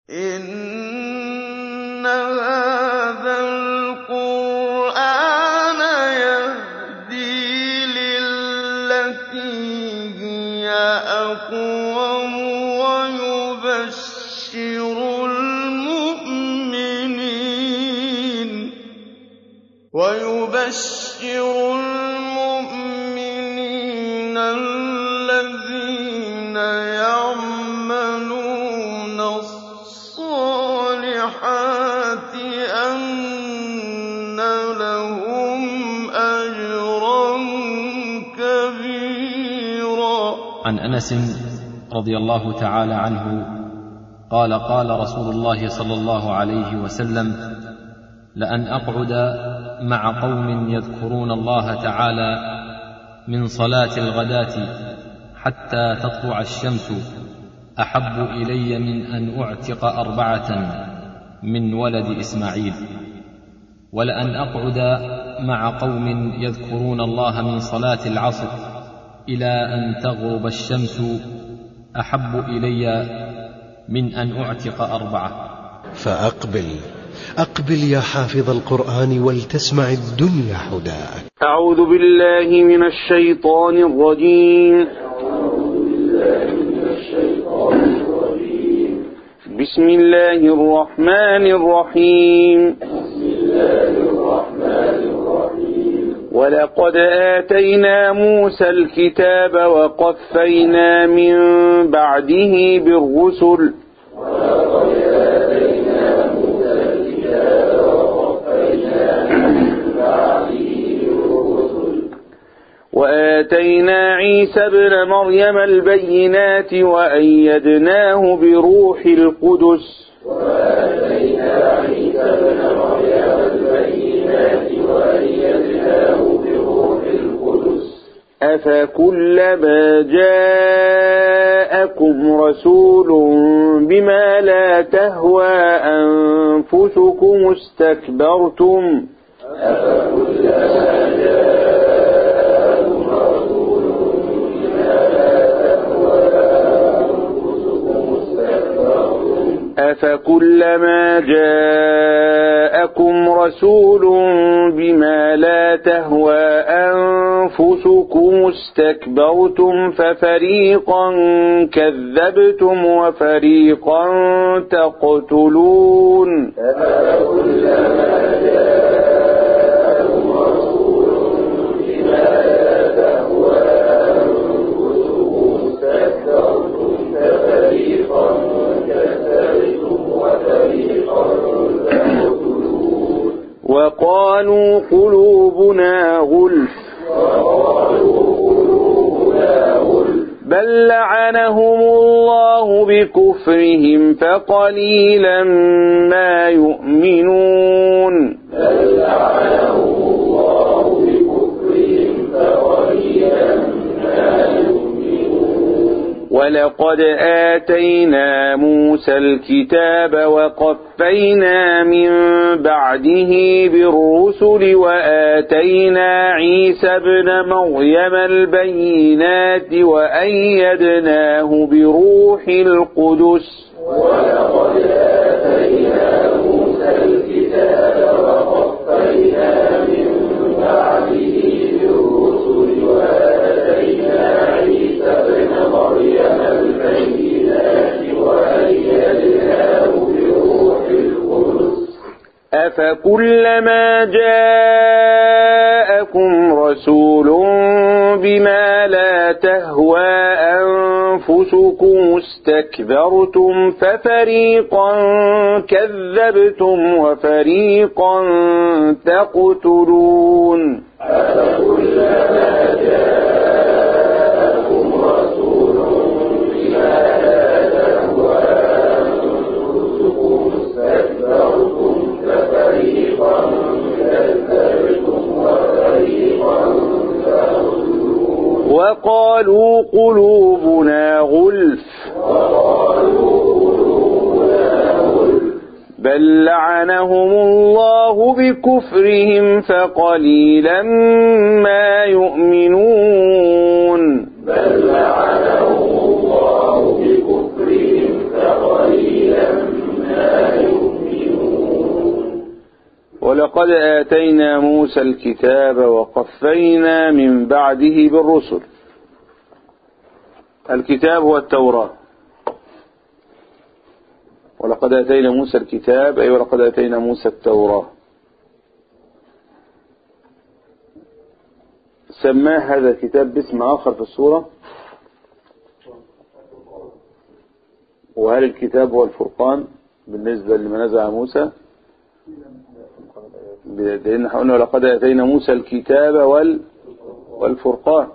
إِنَّ هَٰذَا الْقُرْآنَ يَهْدِي لِلَّتِي هِيَ أَقْوَمُ وَيُبَشِّرُ الْمُؤْمِنِينَ الَّذِينَ يَعْمَلُونَ الصَّالِحَاتِ أَنَّ لَهُمْ أَجْرًا كَبِيرًا عن انس رضي الله تعالى عنه قال قال رسول الله صلى الله عليه وسلم لان اقعد مع قوم يذكرون الله تعالى من صلاه الغداه حتى تطلع الشمس احب الي من ان اعتق اربعه من ولد اسماعيل ولان اقعد مع قوم يذكرون الله من صلاه العصر الى ان تغرب الشمس احب الي من ان اعتق اربعه فأقبل أقبل يا حافظ القرآن ولتسمع الدنيا حداك أعوذ بالله من الشيطان الرجيم بسم الله الرحمن الرحيم ولقد آتينا موسى الكتاب وقفينا من بعده بالرسل وآتينا عيسى ابن مريم البينات وأيدناه بروح القدس أفكلما جاءكم رسول بما لا تهوى أنفسكم استكبرتم أفكلما جاءكم رسول بما لا تهوى أنفسكم استكبرتم ففريقا كذبتم وفريقا تقتلون وقالوا قلوبنا غلف بل لعنهم الله بكفرهم فقليلا ما يؤمنون ولقد آتينا موسى الكتاب وقفينا من بعده بالرسل وآتينا عيسى ابن مريم البينات وأيدناه بروح القدس أفكلما جاءكم رسول بما لا تهوى أنفسكم استكبرتم ففريقا كذبتم وفريقا تقتلون وقالوا قلوبنا غلف بل لعنهم الله بكفرهم فقليلا ما يؤمنون ولقد آتينا موسى الكتاب وقفينا من بعده بالرسل الكتاب هو التوراة ولقد آتينا موسى الكتاب أي ولقد آتينا موسى التوراة سماه هذا الكتاب باسم آخر في السورة وهل الكتاب هو الفرقان بالنسبة لما نزع موسى لأن قلنا ولقد آتينا موسى الكتاب وال والفرقان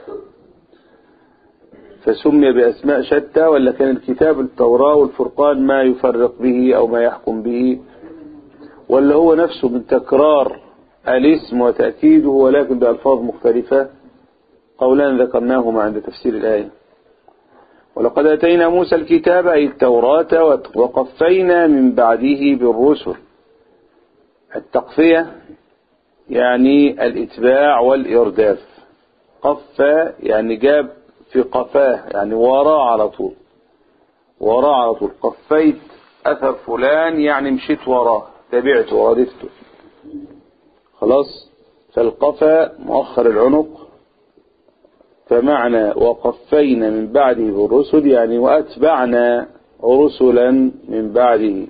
فسمي بأسماء شتى ولا كان الكتاب التوراة والفرقان ما يفرق به أو ما يحكم به ولا هو نفسه من تكرار الاسم وتأكيده ولكن بألفاظ مختلفة قولان ذكرناهما عند تفسير الآية ولقد أتينا موسى الكتاب أي التوراة وقفينا من بعده بالرسل التقفية يعني الإتباع والإرداف قف يعني جاب في قفاه يعني وراه على طول وراه على طول قفيت أثر فلان يعني مشيت وراه تبعته وردفته خلاص فالقفا مؤخر العنق فمعنى وقفينا من بعده بالرسل يعني وأتبعنا رسلا من بعده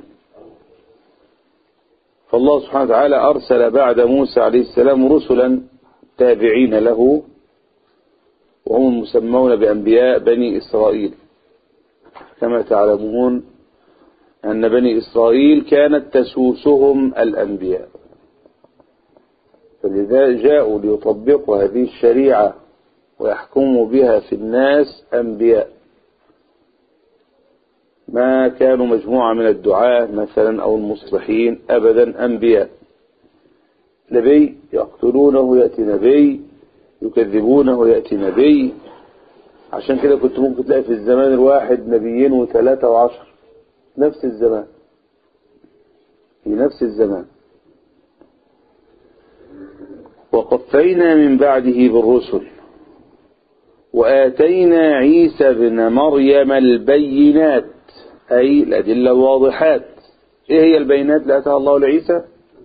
فالله سبحانه وتعالى أرسل بعد موسى عليه السلام رسلا تابعين له وهم المسمون بأنبياء بني إسرائيل كما تعلمون أن بني إسرائيل كانت تسوسهم الأنبياء فلذا جاءوا ليطبقوا هذه الشريعة ويحكموا بها في الناس أنبياء ما كانوا مجموعة من الدعاة مثلا أو المصلحين أبدا أنبياء نبي يقتلونه يأتي نبي يكذبونه يأتي نبي عشان كده كنت ممكن تلاقي في الزمان الواحد نبيين وثلاثة وعشر نفس الزمان في نفس الزمان وقفينا من بعده بالرسل وآتينا عيسى بن مريم البينات أي الأدلة الواضحات إيه هي البينات اللي أتاها الله لعيسى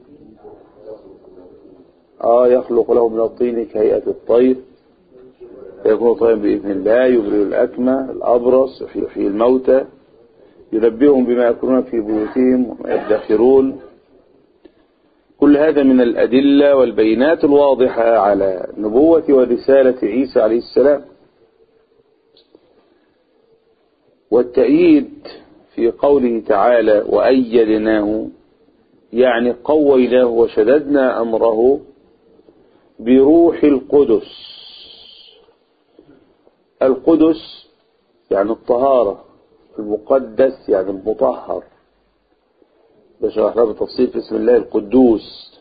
آه يخلق له من الطين كهيئة الطير فيكون طيرا بإذن الله يبرئ الأكمى الأبرص يحيي الموتى ينبئهم بما يكونون في بيوتهم وما يدخرون كل هذا من الأدلة والبينات الواضحة على نبوة ورسالة عيسى عليه السلام والتأييد في قوله تعالى وأيدناه يعني قويناه وشددنا أمره بروح القدس القدس يعني الطهارة المقدس يعني المطهر ده شرحناه بالتفصيل في اسم الله القدوس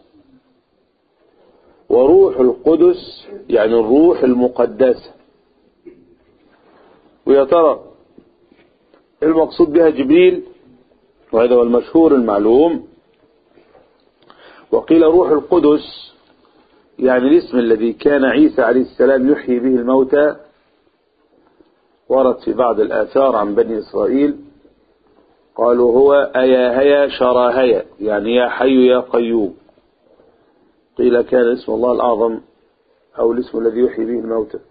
وروح القدس يعني الروح المقدسة ويا ترى المقصود بها جبريل وهذا هو المشهور المعلوم وقيل روح القدس يعني الاسم الذي كان عيسى عليه السلام يحيي به الموتى ورد في بعض الآثار عن بني إسرائيل قالوا هو أيا هيا شراهيا يعني يا حي يا قيوم قيل كان اسم الله الأعظم أو الاسم الذي يحيي به الموتى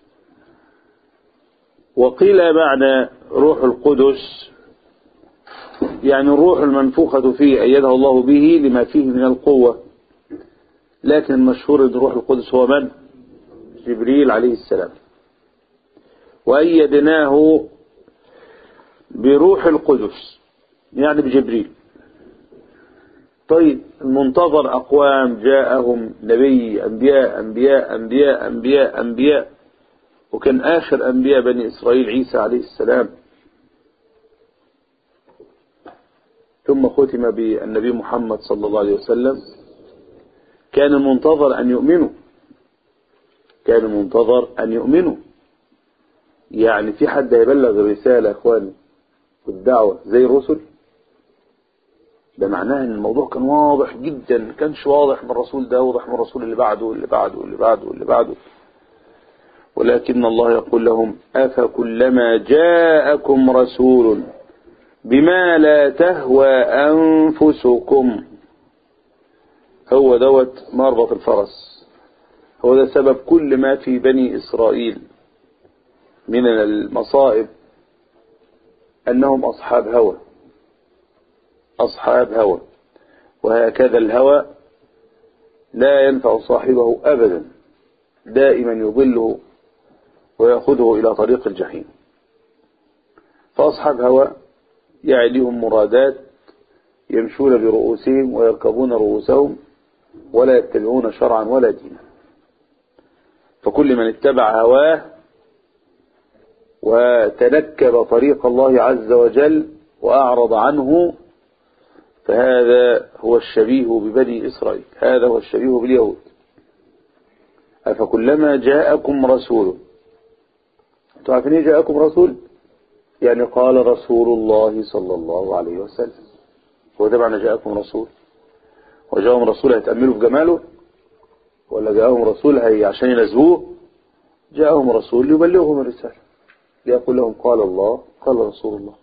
وقيل معنى روح القدس يعني الروح المنفوخة فيه أيدها الله به لما فيه من القوة لكن المشهور أن روح القدس هو من؟ جبريل عليه السلام وأيدناه بروح القدس يعني بجبريل طيب المنتظر أقوام جاءهم نبي أنبياء أنبياء أنبياء أنبياء أنبياء وكان آخر أنبياء بني إسرائيل عيسى عليه السلام ثم ختم بالنبي محمد صلى الله عليه وسلم كان المنتظر أن يؤمنوا كان المنتظر أن يؤمنوا يعني في حد هيبلغ الرسالة يا اخواني والدعوة زي الرسل ده معناه ان الموضوع كان واضح جدا ما كانش واضح من الرسول ده واضح من الرسول اللي بعده واللي بعده واللي بعده واللي بعده ولكن الله يقول لهم أفكلما جاءكم رسول بما لا تهوى أنفسكم هو دوت مربط الفرس هو ده سبب كل ما في بني إسرائيل من المصائب أنهم أصحاب هوى أصحاب هوى وهكذا الهوى لا ينفع صاحبه أبدا دائما يضله ويأخذه إلى طريق الجحيم فأصحاب هوى يعليهم مرادات يمشون برؤوسهم ويركبون رؤوسهم ولا يتبعون شرعا ولا دينا فكل من اتبع هواه وتنكب طريق الله عز وجل وأعرض عنه فهذا هو الشبيه ببني إسرائيل هذا هو الشبيه باليهود أفكلما جاءكم رسول تعرفين إيه جاءكم رسول يعني قال رسول الله صلى الله عليه وسلم هو ده معنى جاءكم رسول وجاءهم رسول هيتأملوا في جماله ولا جاءهم رسول هي عشان ينزهوه جاءهم رسول ليبلغهم الرسالة ليقول لهم قال الله قال رسول الله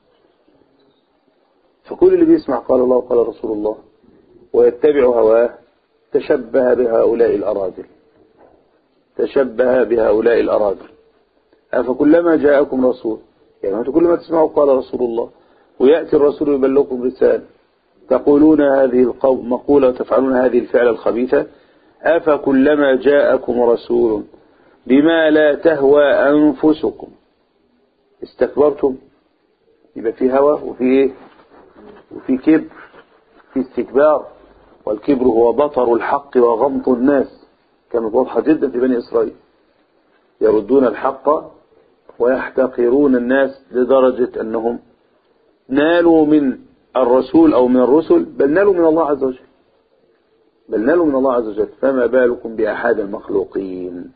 فكل اللي بيسمع قال الله وقال رسول الله ويتبع هواه تشبه بهؤلاء الأراذل تشبه بهؤلاء الأراذل أفكلما جاءكم رسول يعني أنتم كل ما تسمعوا قال رسول الله ويأتي الرسول يبلغكم رسالة تقولون هذه القول مقولة وتفعلون هذه الفعل الخبيثة أفكلما جاءكم رسول بما لا تهوى أنفسكم استكبرتم يبقى في هوى وفي ايه وفي كبر في استكبار والكبر هو بطر الحق وغمط الناس كانت واضحة جدا في بني إسرائيل يردون الحق ويحتقرون الناس لدرجة أنهم نالوا من الرسول أو من الرسل بل نالوا من الله عز وجل بل نالوا من الله عز وجل فما بالكم بأحد المخلوقين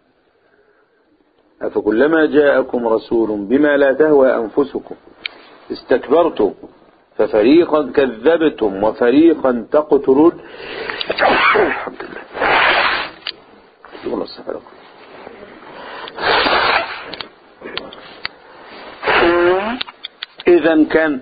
أفكلما جاءكم رسول بما لا تهوى أنفسكم استكبرتم ففريقا كذبتم وفريقا تقتلون الحمد لله الله السفر إذا كان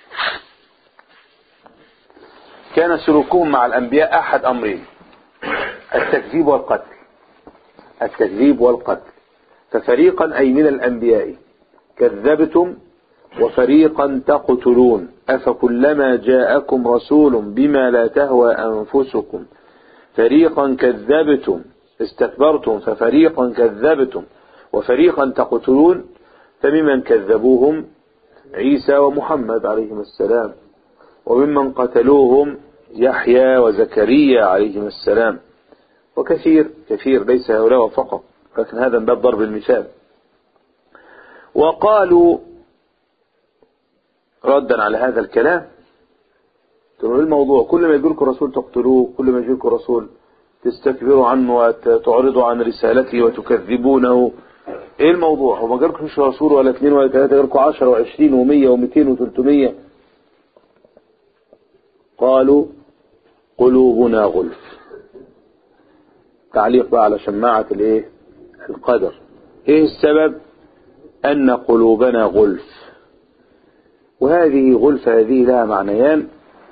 كان سلوكهم مع الأنبياء أحد أمرين التكذيب والقتل التكذيب والقتل ففريقا أي من الأنبياء كذبتم وفريقا تقتلون أفكلما جاءكم رسول بما لا تهوى أنفسكم فريقا كذبتم استكبرتم ففريقا كذبتم وفريقا تقتلون فممن كذبوهم عيسى ومحمد عليهم السلام وممن قتلوهم يحيى وزكريا عليهم السلام وكثير كثير ليس هؤلاء فقط لكن هذا من باب ضرب المثال وقالوا ردا على هذا الكلام تقولوا الموضوع كل ما يجيلكم رسول تقتلوه كل ما يجيلكم رسول تستكبروا عنه وتعرضوا عن رسالته وتكذبونه ايه الموضوع هو ما جالكمش رسول ولا اثنين ولا ثلاثة جالكم عشرة وعشرين ومية ومئتين وثلاثمية قالوا قلوبنا غلف تعليق بقى على شماعة الايه القدر ايه السبب ان قلوبنا غلف وهذه غلف هذه لها معنيان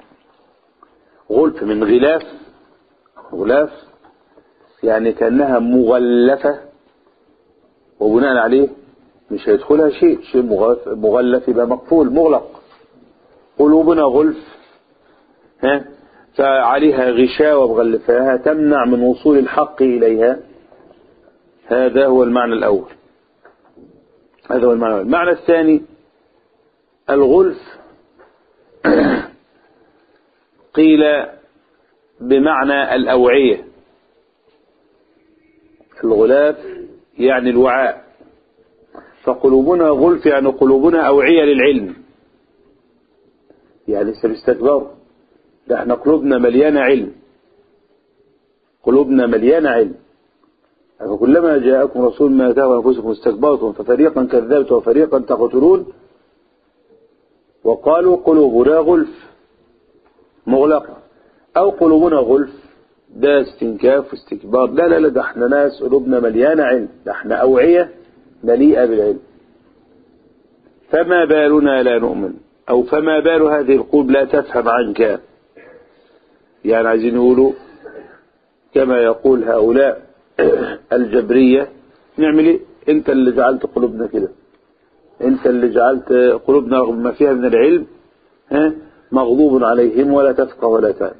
غلف من غلاف غلاف يعني كأنها مغلفة وبناء عليه مش هيدخلها شيء شيء مغلف يبقى مقفول مغلق قلوبنا غلف ها فعليها غشاوة مغلفاها تمنع من وصول الحق إليها هذا هو المعنى الأول هذا هو المعنى الأول المعنى الثاني الغلف قيل بمعنى الأوعية الغلاف يعني الوعاء فقلوبنا غلف يعني قلوبنا أوعية للعلم يعني سنستكبر ده احنا قلوبنا مليانة علم قلوبنا مليانة علم فكلما جاءكم رسول ما تهوى أنفسكم استكبرتم ففريقا كذبتم وفريقا تقتلون وقالوا قلوبنا غلف مغلقة أو قلوبنا غلف ده استنكاف واستكبار لا لا لا ده احنا ناس قلوبنا مليانة علم ده احنا أوعية مليئة بالعلم فما بالنا لا نؤمن أو فما بال هذه القلوب لا تفهم عنك يعني عايزين يقولوا كما يقول هؤلاء الجبرية نعمل ايه انت اللي جعلت قلوبنا كده انت اللي جعلت قلوبنا رغم ما فيها من العلم ها مغضوب عليهم ولا تفقه ولا تعلم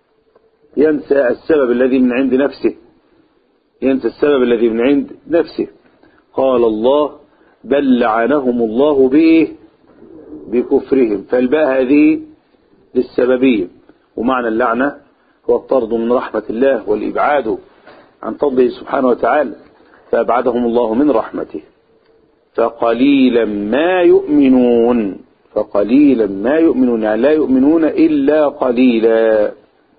ينسى السبب الذي من عند نفسه ينسى السبب الذي من عند نفسه قال الله بل لعنهم الله به بكفرهم فالباء هذه للسببية ومعنى اللعنة هو الطرد من رحمة الله والإبعاد عن فضله سبحانه وتعالى فأبعدهم الله من رحمته فقليلا ما يؤمنون فقليلا ما يؤمنون يعني لا يؤمنون إلا قليلا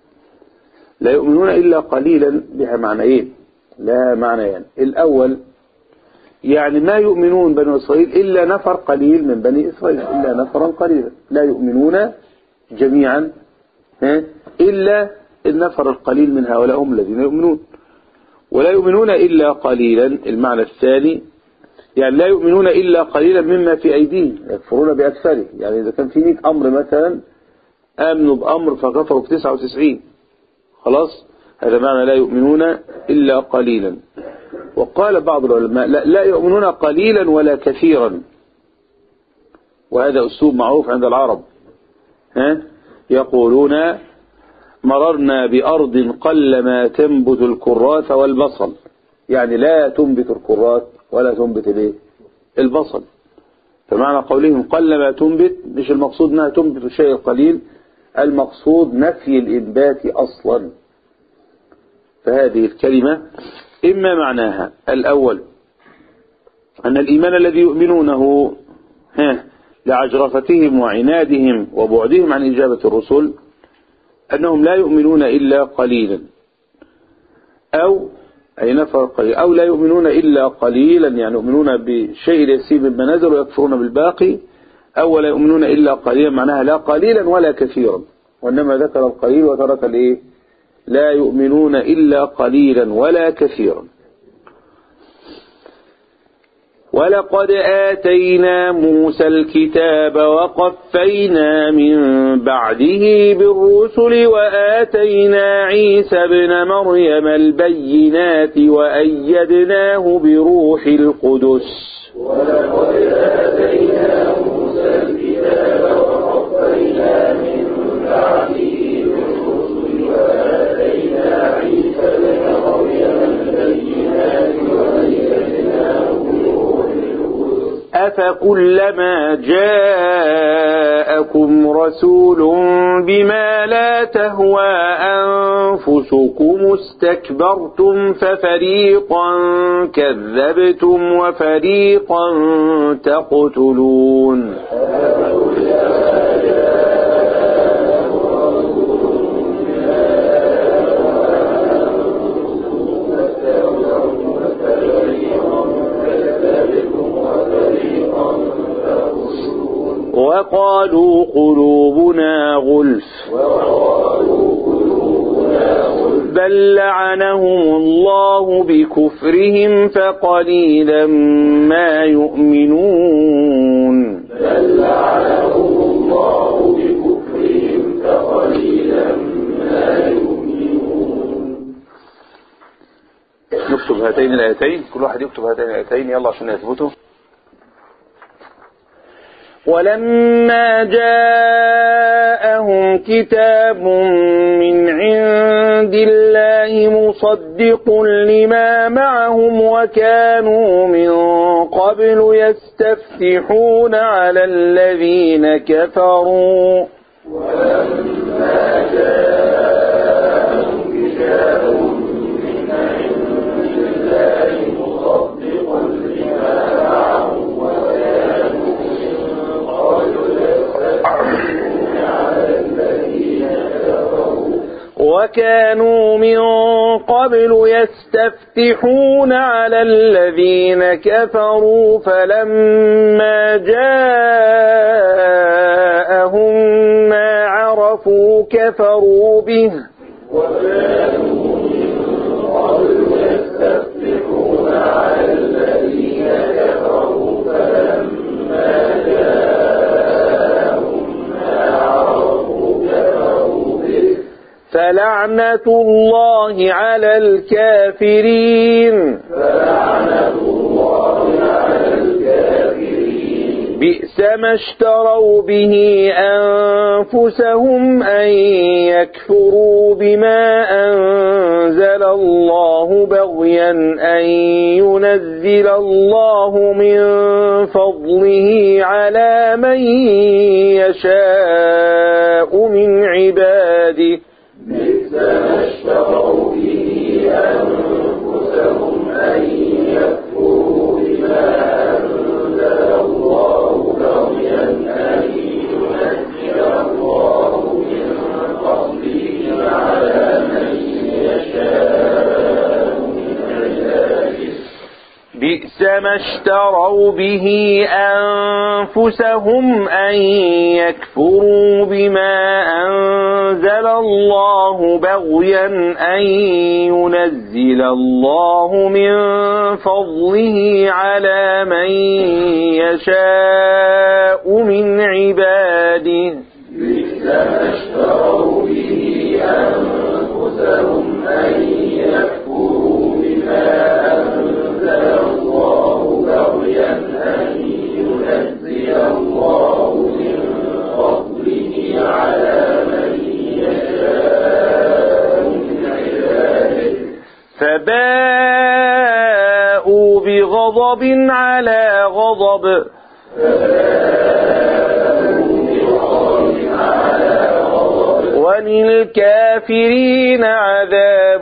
لا يؤمنون إلا قليلا بها معنيين لا معنيان يعني. الأول يعني ما يؤمنون بنو إسرائيل إلا نفر قليل من بني إسرائيل إلا نفرا قليلا لا يؤمنون جميعا إلا النفر القليل من هؤلاء هم الذين يؤمنون ولا يؤمنون إلا قليلا المعنى الثاني يعني لا يؤمنون إلا قليلا مما في أيديهم يكفرون بأكثره يعني إذا كان في 100 أمر مثلا آمنوا بأمر فكفروا ب 99 خلاص هذا معنى لا يؤمنون إلا قليلا وقال بعض العلماء لا, لا يؤمنون قليلا ولا كثيرا وهذا أسلوب معروف عند العرب ها يقولون مررنا بأرض قل ما تنبت الكراث والبصل يعني لا تنبت الكراث ولا تنبت الايه البصل فمعنى قولهم قل ما تنبت مش المقصود انها تنبت الشيء القليل المقصود نفي الإنبات أصلا فهذه الكلمة إما معناها الأول أن الإيمان الذي يؤمنونه لعجرفتهم وعنادهم وبعدهم عن إجابة الرسل أنهم لا يؤمنون إلا قليلا أو أي نفر قليل أو لا يؤمنون إلا قليلا يعني يؤمنون بشيء يسير مما نزل ويكفرون بالباقي أو لا يؤمنون إلا قليلا معناها لا قليلا ولا كثيرا وإنما ذكر القليل وترك الإيه لا يؤمنون إلا قليلا ولا كثيرا ولقد آتينا موسى الكتاب وقفينا من بعده بالرسل وآتينا عيسى ابن مريم البينات وأيدناه بروح القدس ولقد آتينا موسى الكتاب وقفينا من بعده بالرسل وآتينا عيسى ابن مريم البينات وأيدناه بروح القدس أفكلما جاءكم رسول بما لا تهوى أنفسكم استكبرتم ففريقا كذبتم وفريقا تقتلون وقالوا قلوبنا غلف بل لعنهم الله بكفرهم فقليلا ما يؤمنون بل لعنهم الله بكفرهم فقليلا ما يؤمنون نكتب هاتين الآيتين كل واحد يكتب هاتين الآيتين يلا عشان يثبتوا ولما جاءهم كتاب من عند الله مصدق لما معهم وكانوا من قبل يستفتحون على الذين كفروا ولما جاءهم كتاب من عند الله مصدق لما معهم وكانوا من قبل يستفتحون على الذين كفروا وكانوا من قبل يستفتحون على الذين كفروا فلما جاءهم ما عرفوا كفروا به وكانوا من قبل يستفتحون على الذين كفروا فلما جاءهم ما عرفوا كفروا به فلعنة الله على الكافرين فلعنة الله على الكافرين بئس ما اشتروا به أنفسهم أن يكفروا بما أنزل الله بغيا أن ينزل الله من فضله على من يشاء من عباده بئس ما اشتروا به أنفسهم أن يكفروا بما أنزل الله بغيا أن ينزل الله من فضله على من يشاء من عباده بئس ما اشتروا به أنفسهم أن يكفروا بما أنزل الله بغيا أن ينزل الله من فضله على من يشاء من عباده بئس ما اشتروا به أنفسهم أن يكفروا بما أنزل الله بغيا أن ينزل الله من فضله على من يشاء من عباده فباءوا بغضب على غضب وللكافرين عذاب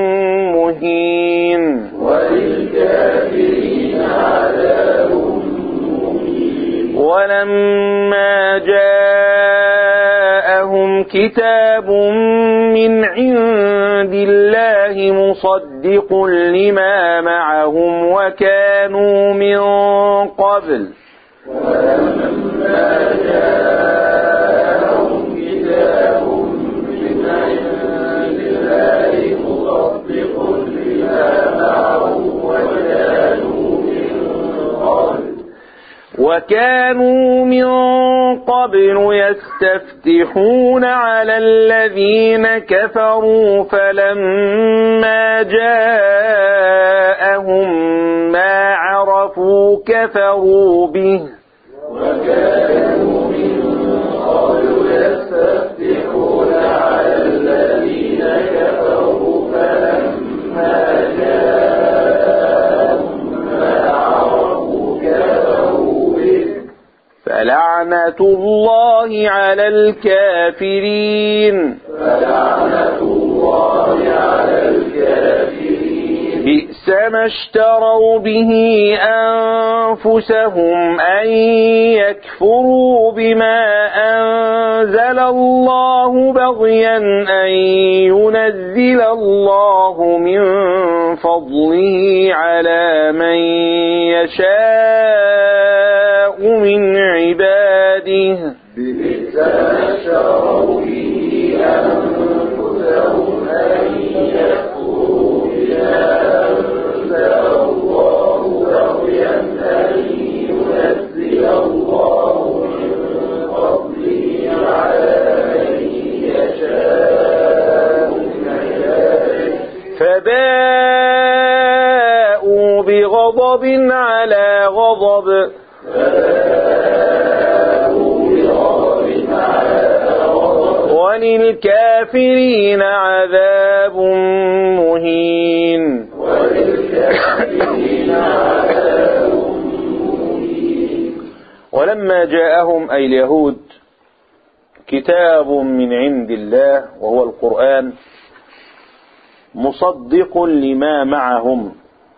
مهين وللكافرين عذاب مهين ولما جاءهم كتاب من عند الله مصدق لما معهم وكانوا من قبل ولما جاءهم كتاب من عند الله مصدق لما معهم وكانوا من قبل وكانوا من قبل يستفتحون على الذين كفروا فلما جاءهم ما عرفوا كفروا به وكانوا من قبل يستفتحون على الذين كفروا فلما جاءهم ما عرفوا كفروا به فلعنة الله على الكافرين فلعنة الله على الكافرين بئس ما اشتروا به أنفسهم أن يكفروا بما أنزل الله بغيا أن ينزل الله من فضله على من يشاء من عباده بئس ما شروا به أنفسهم أن يكفروا بما أنزل الله بغيا أن ينزل الله من فضله على من يشاء من عباده فباءوا بغضب على غضب فباءوا بغضب على غضب وللكافرين عذاب مهين وللكافرين عذاب مهين ولما جاءهم أي اليهود كتاب من عند الله وهو القرآن مصدق لما معهم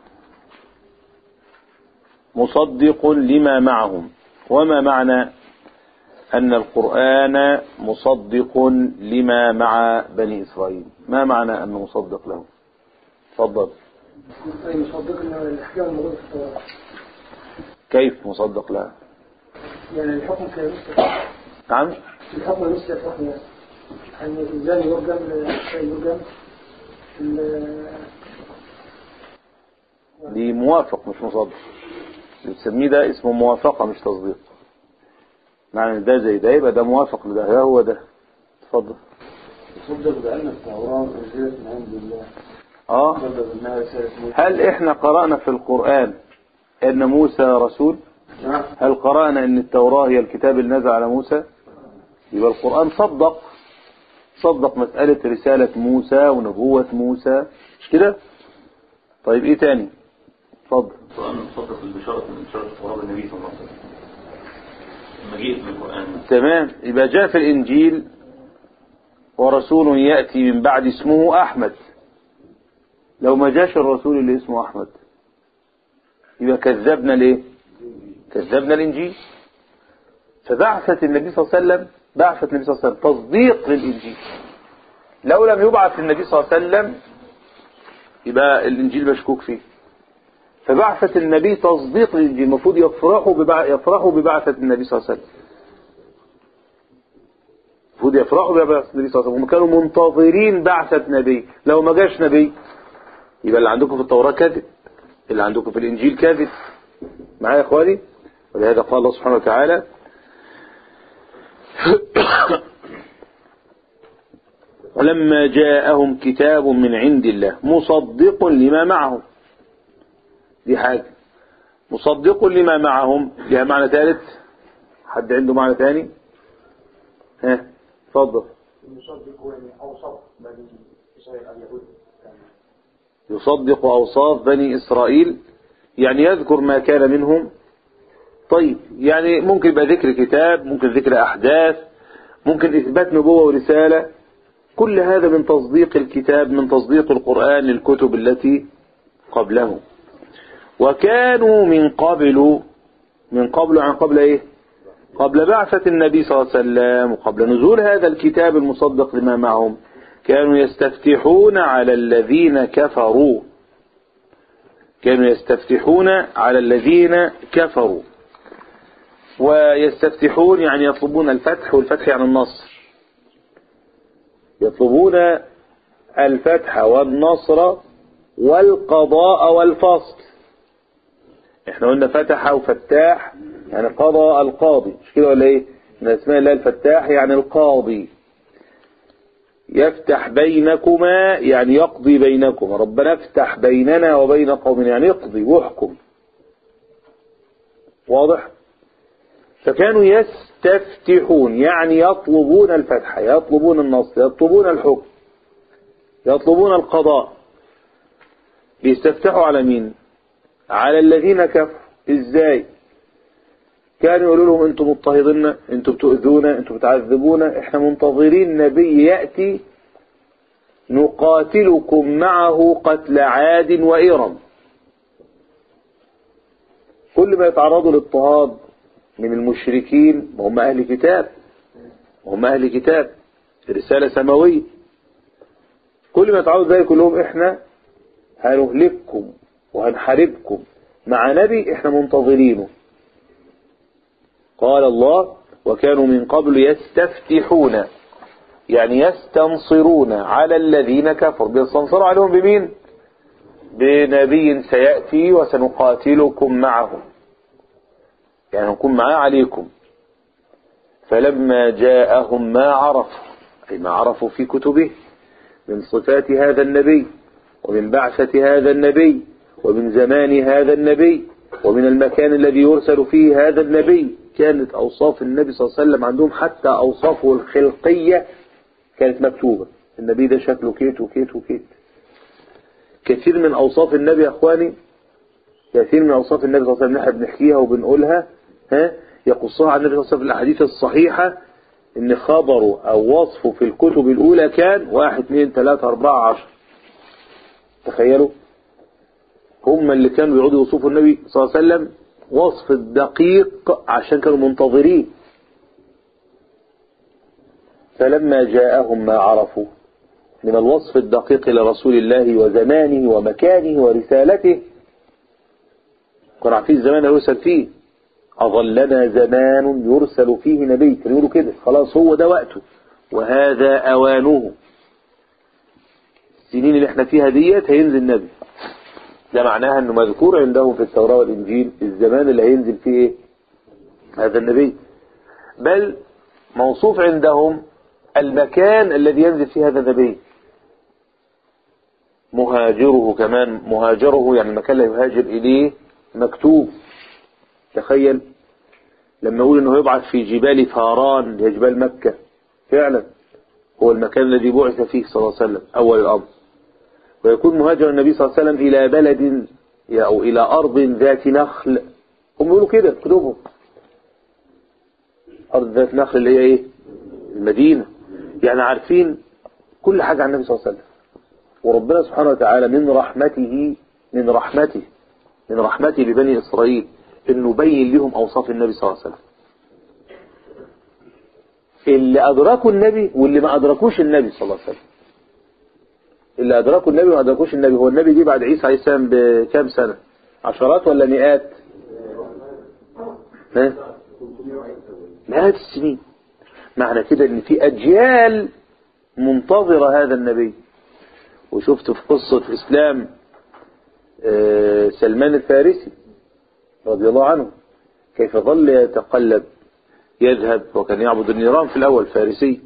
مصدق لما معهم وما معنى أن القرآن مصدق لما مع بني إسرائيل ما معنى أنه مصدق له تفضل أي مصدق إن الأحكام الموجودة في التوراة كيف مصدق لها يعني الحكم كمثل نعم الحكم مثل الحكم يعني يعني الإنسان يرجم الشيء يرجم ال- دي موافق مش مصدق اللي بتسميه ده اسمه موافقة مش تصديق معنى ده زي ده يبقى ده موافق لده ده هو ده اتفضل صدق بأن التوراة أنزلت من عند الله اه صدق أنها رسالة موسى هل احنا قرأنا في القرآن ان موسى رسول نعم هل قرأنا ان التوراة هي الكتاب اللي نزل على موسى يبقى القرآن صدق صدق مسألة رسالة موسى ونبوة موسى مش كده طيب ايه تاني اتفضل القرآن مصدق البشارة من بشارة قراب النبي صلى الله عليه وسلم المجيء من القرآن تمام يبقى جاء في الانجيل ورسول يأتي من بعد اسمه احمد لو ما جاش الرسول اللي اسمه احمد يبقى كذبنا ليه كذبنا الانجيل فبعثة النبي صلى الله عليه وسلم بعثة النبي صلى الله عليه وسلم تصديق للانجيل لو لم يبعث النبي صلى الله عليه وسلم يبقى الانجيل مشكوك فيه فبعثة النبي تصديق للانجيل المفروض يفرحوا ببع... يفرحوا ببعثة النبي صلى الله عليه وسلم المفروض يفرحوا ببعثة النبي صلى الله عليه وسلم هم كانوا منتظرين بعثة نبي لو ما جاش نبي يبقى اللي عندكم في التوراة كذب اللي عندكم في الانجيل كذب معايا يا اخواني ولهذا قال الله سبحانه وتعالى ولما جاءهم كتاب من عند الله مصدق لما معهم دي حاجة مصدق لما معهم لها معنى ثالث حد عنده معنى ثاني ها اتفضل يصدق يعني أوصف بني إسرائيل اليهود يصدق أوصاف بني إسرائيل يعني يذكر ما كان منهم طيب يعني ممكن يبقى ذكر كتاب ممكن ذكر أحداث ممكن إثبات نبوة ورسالة كل هذا من تصديق الكتاب من تصديق القرآن للكتب التي قبله وكانوا من قبل من قبل عن قبل ايه قبل بعثة النبي صلى الله عليه وسلم وقبل نزول هذا الكتاب المصدق لما معهم كانوا يستفتحون على الذين كفروا كانوا يستفتحون على الذين كفروا ويستفتحون يعني يطلبون الفتح والفتح يعني النصر يطلبون الفتح والنصر والقضاء والفصل احنا قلنا فتح وفتاح يعني قضى القاضي مش كده ولا ايه من اسماء الله الفتاح يعني القاضي يفتح بينكما يعني يقضي بينكما ربنا افتح بيننا وبين قومنا يعني يقضي واحكم واضح فكانوا يستفتحون يعني يطلبون الفتح يطلبون النصر يطلبون الحكم يطلبون القضاء بيستفتحوا على مين على الذين كفروا ازاي كانوا يقولوا لهم انتم مضطهدين انتم بتؤذونا انتم بتعذبونا احنا منتظرين نبي يأتي نقاتلكم معه قتل عاد وإرم كل ما يتعرضوا للاضطهاد من المشركين وهم أهل كتاب وهم أهل كتاب رسالة سماوية كل ما يتعرضوا ذلك كلهم احنا هنهلككم وهنحاربكم مع نبي احنا منتظرينه قال الله وكانوا من قبل يستفتحون يعني يستنصرون على الذين كفروا بيستنصروا عليهم بمين بنبي سيأتي وسنقاتلكم معه يعني نكون معاه عليكم فلما جاءهم ما عرفوا أي ما عرفوا في كتبه من صفات هذا النبي ومن بعثة هذا النبي ومن زمان هذا النبي ومن المكان الذي يرسل فيه هذا النبي كانت أوصاف النبي صلى الله عليه وسلم عندهم حتى أوصافه الخلقية كانت مكتوبة النبي ده شكله كيت وكيت وكيت كثير من أوصاف النبي يا أخواني كثير من أوصاف النبي صلى الله عليه وسلم نحن بنحكيها وبنقولها ها يقصها عن النبي صلى الله عليه وسلم في الأحاديث الصحيحة إن خبره أو وصفه في الكتب الأولى كان واحد اثنين ثلاثة أربعة عشر تخيلوا هم اللي كانوا بيقعدوا يوصفوا النبي صلى الله عليه وسلم وصف الدقيق عشان كانوا منتظرين فلما جاءهم ما عرفوا من الوصف الدقيق لرسول الله وزمانه ومكانه ورسالته كانوا عارفين الزمان اللي يرسل فيه أظلنا زمان يرسل فيه نبي كانوا يقولوا كده خلاص هو ده وقته وهذا أوانه السنين اللي احنا فيها ديت هينزل نبي ده معناها انه مذكور عندهم في التوراة والانجيل الزمان اللي هينزل فيه ايه هذا النبي بل موصوف عندهم المكان الذي ينزل فيه هذا النبي مهاجره كمان مهاجره يعني المكان اللي يهاجر إليه مكتوب تخيل لما يقول انه يبعث في جبال فاران هي جبال مكة فعلا هو المكان الذي بعث فيه صلى الله عليه وسلم أول الأمر ويكون مهاجر النبي صلى الله عليه وسلم إلى بلد أو إلى أرض ذات نخل هم يقولوا كده في كتبهم أرض ذات نخل اللي هي إيه المدينة يعني عارفين كل حاجة عن النبي صلى الله عليه وسلم وربنا سبحانه وتعالى من رحمته من رحمته من رحمته ببني إسرائيل انه بين لهم اوصاف النبي صلى الله عليه وسلم اللي ادركوا النبي واللي ما ادركوش النبي صلى الله عليه وسلم اللي ادركوا النبي وما ادركوش النبي هو النبي جه بعد عيسى عليه السلام بكام سنة عشرات ولا مئات ها مئات السنين معنى كده ان في اجيال منتظرة هذا النبي وشفت في قصة اسلام سلمان الفارسي رضي الله عنه كيف ظل يتقلب يذهب وكان يعبد النيران في الأول فارسي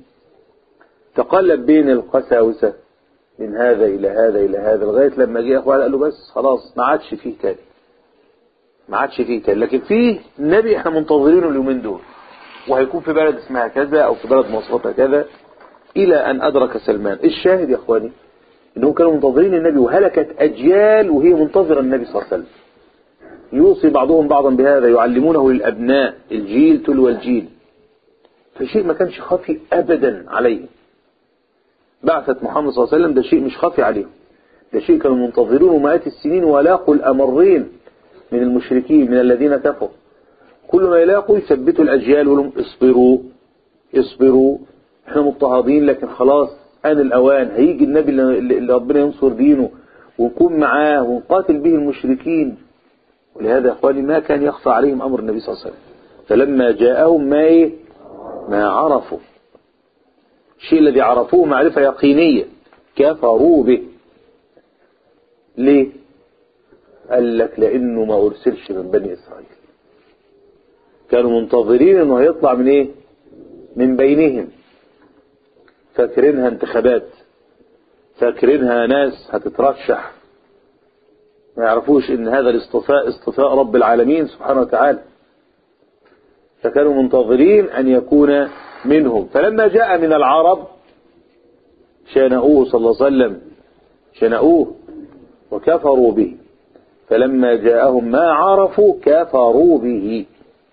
تقلب بين القساوسة من هذا إلى هذا إلى هذا لغاية لما جه أخوان قال له بس خلاص ما عادش فيه تاني ما عادش فيه تاني لكن فيه نبي احنا منتظرينه اليومين دول وهيكون في بلد اسمها كذا أو في بلد مواصفاتها كذا إلى أن أدرك سلمان الشاهد يا أخواني إنهم كانوا منتظرين النبي وهلكت أجيال وهي منتظرة النبي صلى الله عليه وسلم يوصي بعضهم بعضا بهذا يعلمونه للأبناء الجيل تلو الجيل فشيء ما كانش خفي أبدا عليه بعثة محمد صلى الله عليه وسلم ده شيء مش خفي عليهم ده شيء كانوا منتظرونه مئات السنين ولاقوا الأمرين من المشركين من الذين كفروا كل ما يلاقوا يثبتوا الأجيال ولهم اصبروا اصبروا احنا مضطهدين لكن خلاص آن الأوان هيجي النبي اللي ربنا ينصر دينه ونكون معاه ونقاتل به المشركين ولهذا يا اخواني ما كان يخفى عليهم امر النبي صلى الله عليه وسلم فلما جاءهم ما ايه ما عرفوا الشيء الذي عرفوه معرفة يقينية كفروا به ليه قال لك لانه ما ارسلش من بني اسرائيل كانوا منتظرين انه هيطلع من ايه من بينهم فاكرينها انتخابات فاكرينها ناس هتترشح ما يعرفوش ان هذا الاصطفاء اصطفاء رب العالمين سبحانه وتعالى فكانوا منتظرين ان يكون منهم فلما جاء من العرب شانؤوه صلى الله عليه وسلم شنؤوه وكفروا به فلما جاءهم ما عرفوا كفروا به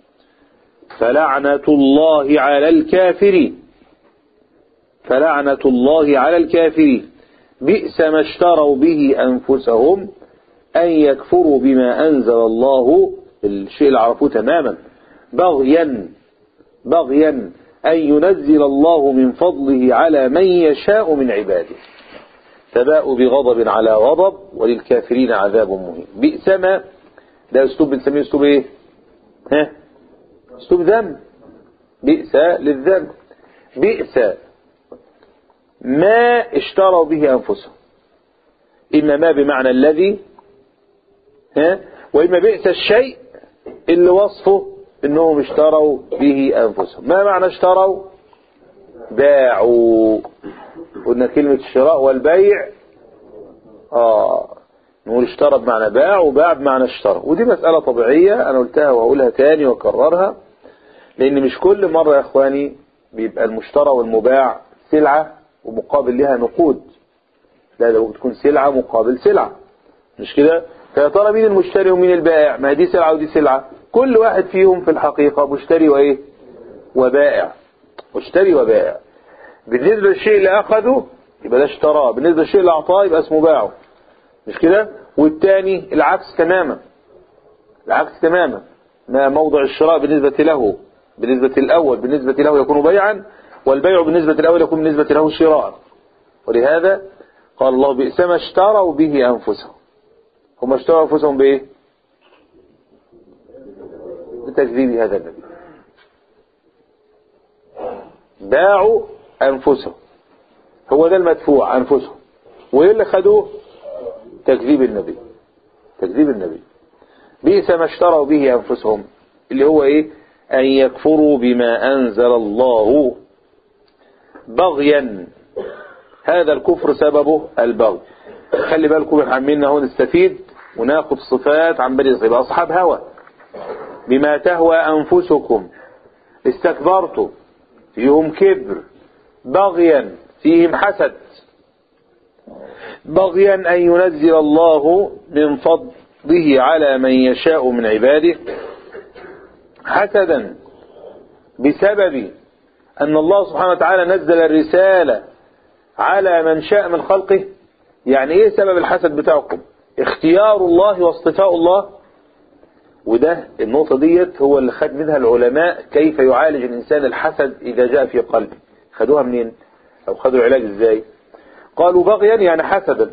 فلعنة الله على الكافرين فلعنة الله على الكافرين بئس ما اشتروا به أنفسهم أن يكفروا بما أنزل الله الشيء اللي عرفوه تماما بغيا بغيا أن ينزل الله من فضله على من يشاء من عباده فباءوا بغضب على غضب وللكافرين عذاب مهين بئس ما ده اسلوب بنسميه اسلوب ايه ها اسلوب ذنب بئس للذنب بئس ما اشتروا به انفسهم اما ما بمعنى الذي ها وإما بئس الشيء اللي وصفه انهم اشتروا به انفسهم ما معنى اشتروا باعوا قلنا كلمة الشراء والبيع اه نقول اشترى بمعنى باع وباع بمعنى اشترى ودي مسألة طبيعية انا قلتها وهقولها تاني واكررها لان مش كل مرة يا اخواني بيبقى المشترى والمباع سلعة ومقابل لها نقود لا ده بتكون سلعة مقابل سلعة مش كده فيا ترى مين المشتري ومين البائع ما دي سلعة ودي سلعة كل واحد فيهم في الحقيقة مشتري وايه وبائع مشتري وبائع بالنسبة للشيء اللي اخذه يبقى ده اشتراه بالنسبة للشيء اللي اعطاه يبقى اسمه باعه مش كده والتاني العكس تماما العكس تماما ما موضع الشراء بالنسبة له بالنسبة الأول بالنسبة له يكون بيعا والبيع بالنسبة الأول يكون بالنسبة له شراء ولهذا قال الله بئس ما اشتروا به أنفسهم هم اشتروا أنفسهم بإيه بتكذيب هذا النبي باعوا أنفسهم هو ده المدفوع أنفسهم وإيه اللي خدوه تكذيب النبي تكذيب النبي بئس ما اشتروا به أنفسهم اللي هو إيه أن يكفروا بما أنزل الله بغيا هذا الكفر سببه البغي خلي بالكم احنا عمالين اهو نستفيد وناخد صفات عن بني اسرائيل اصحاب هوى بما تهوى انفسكم استكبرتم فيهم كبر بغيا فيهم حسد بغيا أن ينزل الله من فضله على من يشاء من عباده حسدا بسبب أن الله سبحانه وتعالى نزل الرسالة على من شاء من خلقه يعني ايه سبب الحسد بتاعكم اختيار الله واصطفاء الله وده النقطة ديت هو اللي خد منها العلماء كيف يعالج الإنسان الحسد إذا جاء في قلبه خدوها منين أو خدوا العلاج إزاي قالوا بغيا يعني حسدا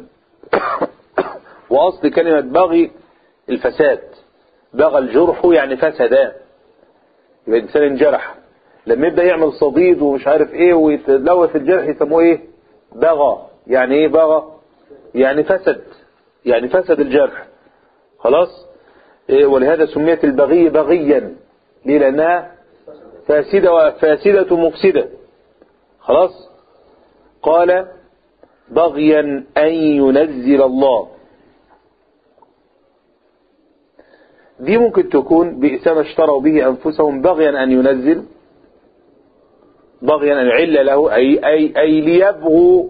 وأصل كلمة بغي الفساد بغى الجرح يعني فسدا يبقى الإنسان انجرح لما يبدأ يعمل صديد ومش عارف ايه ويتلوث الجرح يسموه ايه بغى يعني ايه بغى يعني فسد يعني فسد الجرح خلاص إيه ولهذا سميت البغي بغيا ليه لأنها فاسدة وفاسدة مفسدة خلاص قال بغيا أن ينزل الله دي ممكن تكون بئس ما اشتروا به أنفسهم بغيا أن ينزل بغيا أن يعل له أي, أي, أي ليبغوا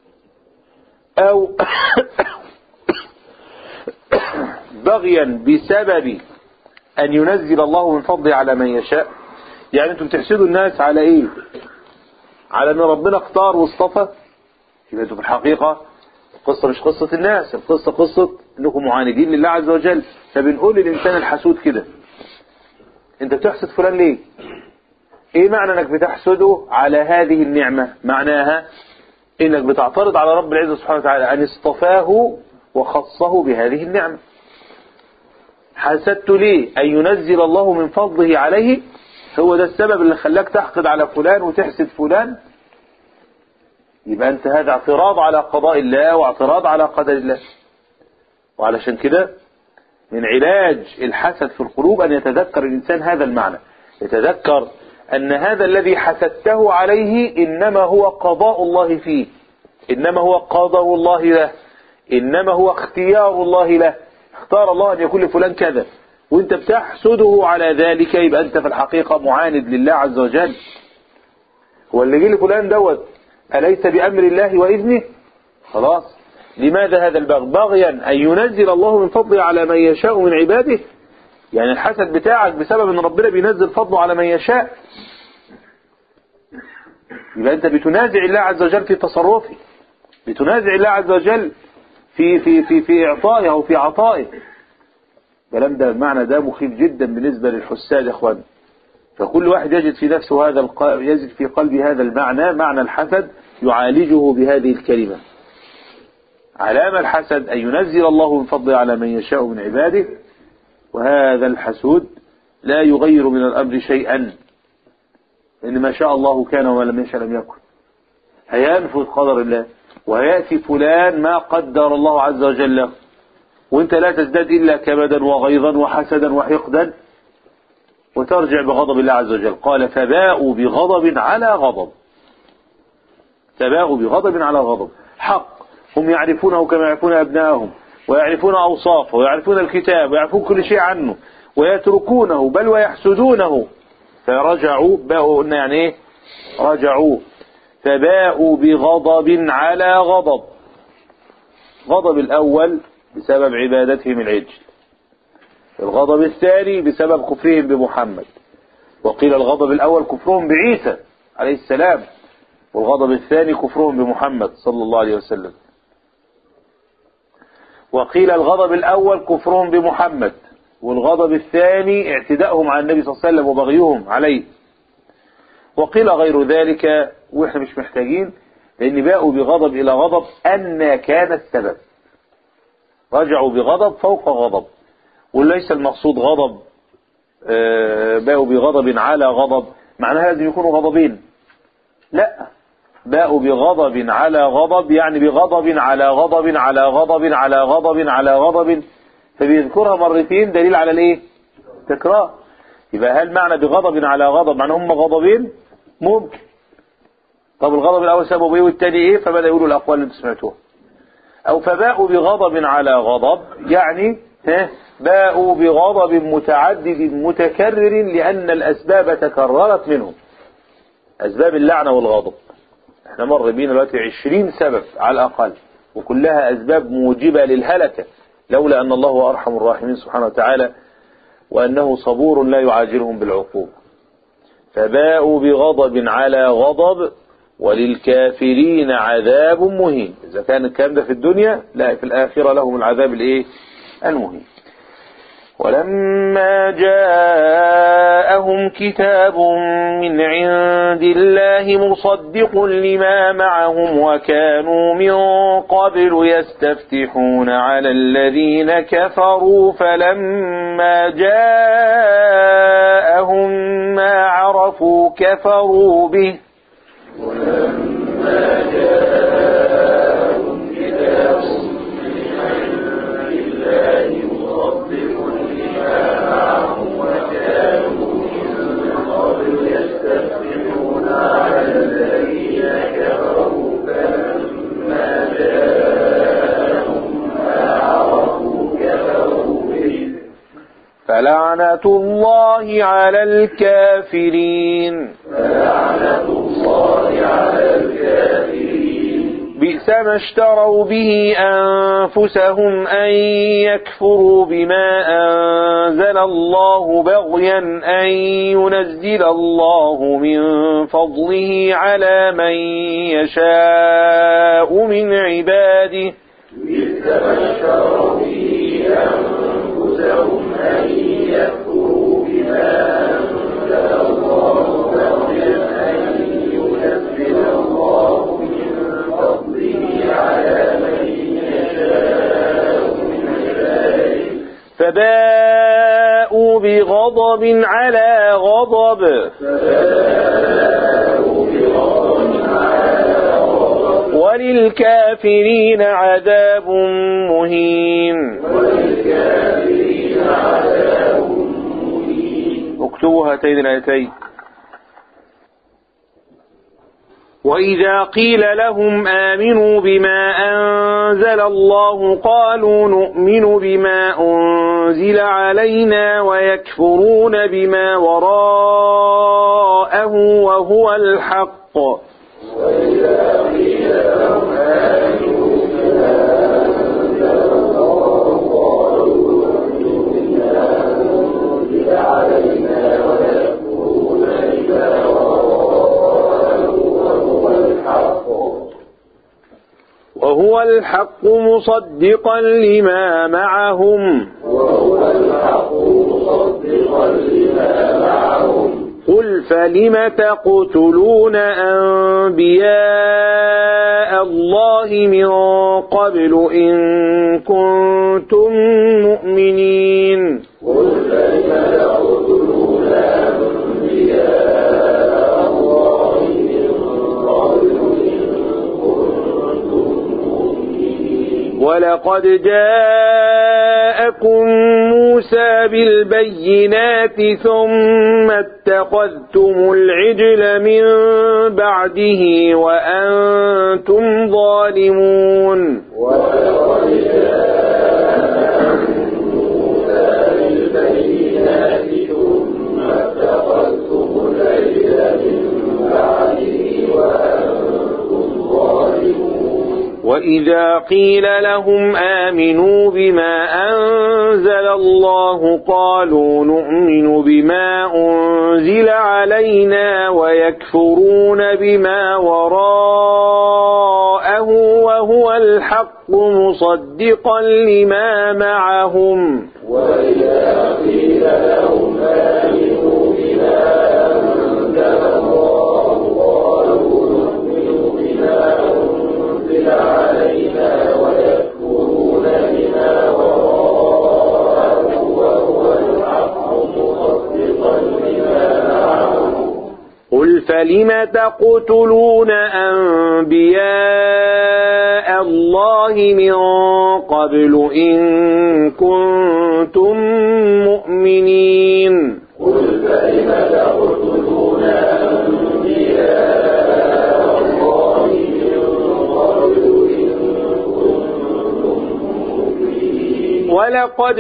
أو بغيا بسبب أن ينزل الله من فضله على من يشاء يعني أنتم تحسدوا الناس على إيه على أن ربنا اختار واصطفى يبقى أنتم في الحقيقة القصة مش قصة الناس القصة قصة أنكم معاندين لله عز وجل فبنقول للإنسان الحسود كده أنت بتحسد فلان ليه إيه معنى أنك بتحسده على هذه النعمة معناها انك بتعترض على رب العزة سبحانه وتعالى ان اصطفاه وخصه بهذه النعمة حسدت ليه ان ينزل الله من فضله عليه هو ده السبب اللي خلاك تحقد على فلان وتحسد فلان يبقى انت هذا اعتراض على قضاء الله واعتراض على قدر الله وعلشان كده من علاج الحسد في القلوب ان يتذكر الانسان هذا المعنى يتذكر أن هذا الذي حسدته عليه إنما هو قضاء الله فيه إنما هو قضاء الله له إنما هو اختيار الله له اختار الله أن يكون لفلان كذا وانت بتحسده على ذلك يبقى أنت في الحقيقة معاند لله عز وجل هو اللي جه لفلان دوت أليس بأمر الله وإذنه خلاص لماذا هذا البغي بغيا أن ينزل الله من فضله على من يشاء من عباده يعني الحسد بتاعك بسبب ان ربنا بينزل فضله على من يشاء يبقى انت بتنازع الله عز وجل في تصرفه بتنازع الله عز وجل في في في في اعطائه او في عطائه الكلام ده المعنى ده مخيف جدا بالنسبه للحساد يا اخوان فكل واحد يجد في نفسه هذا الق... يجد في قلبه هذا المعنى معنى الحسد يعالجه بهذه الكلمه علامه الحسد ان ينزل الله من فضله على من يشاء من عباده وهذا الحسود لا يغير من الأمر شيئا لأن ما شاء الله كان وما لم يشاء لم يكن هينفذ قدر الله ويأتي فلان ما قدر الله عز وجل له وانت لا تزداد إلا كبدا وغيظا وحسدا وحقدا وترجع بغضب الله عز وجل قال فباءوا بغضب على غضب فباءوا بغضب على غضب حق هم يعرفونه كما يعرفون أبنائهم ويعرفون أوصافه ويعرفون الكتاب ويعرفون كل شيء عنه ويتركونه بل ويحسدونه فرجعوا باءوا قلنا يعني ايه رجعوا فباءوا بغضب على غضب غضب الأول بسبب عبادتهم العجل الغضب الثاني بسبب كفرهم بمحمد وقيل الغضب الأول كفرهم بعيسى عليه السلام والغضب الثاني كفرهم بمحمد صلى الله عليه وسلم وقيل الغضب الأول كفرهم بمحمد والغضب الثاني اعتداءهم على النبي صلى الله عليه وسلم وبغيهم عليه وقيل غير ذلك واحنا مش محتاجين لأن باءوا بغضب إلى غضب أن كان السبب رجعوا بغضب فوق غضب وليس المقصود غضب باءوا بغضب على غضب معناها لازم يكونوا غضبين لا باءوا بغضب على غضب يعني بغضب على غضب على غضب على غضب على غضب فبيذكرها مرتين دليل على الايه تكرار يبقى هل معنى بغضب على غضب معنى هم غضبين ممكن طب الغضب الأول سببه إيه والتاني إيه فبدأ يقولوا الأقوال اللي انتم سمعتوها أو فباءوا بغضب على غضب يعني ها باءوا بغضب متعدد متكرر لأن الأسباب تكررت منهم أسباب اللعنة والغضب احنا مر بينا دلوقتي عشرين سبب على الأقل وكلها أسباب موجبة للهلكة لولا أن الله هو أرحم الراحمين سبحانه وتعالى وأنه صبور لا يعاجلهم بالعقوبة فباءوا بغضب على غضب وللكافرين عذاب مهين إذا كان الكلام ده في الدنيا لا في الآخرة لهم العذاب الإيه المهين ولما جاءهم كتاب من عند الله مصدق لما معهم وكانوا من قبل يستفتحون على الذين كفروا فلما جاءهم ما عرفوا كفروا به فلعنة الله على الكافرين بئس ما اشتروا به أنفسهم أن يكفروا بما أنزل الله بغيا أن ينزل الله من فضله على من يشاء من عباده فباءوا بغضب على غضب وللكافرين عذاب مهين اكتبوا هاتين الآيتين وإذا قيل لهم آمنوا بما أنزل الله قالوا نؤمن بما أنزل علينا ويكفرون بما وراءه وهو الحق وهو الحق مصدقا لما معهم قل فلم تقتلون أنبياء الله من قبل إن كنتم مؤمنين ولقد جاءكم موسى بالبينات ثم اتخذتم العجل من بعده وأنتم ظالمون وإذا قيل لهم آمنوا بما أنزل الله قالوا نؤمن بما أنزل علينا ويكفرون بما وراءه وهو الحق مصدقا لما معهم قل فلم تقتلون أنبياء الله من قبل إن كنتم مؤمنين ولقد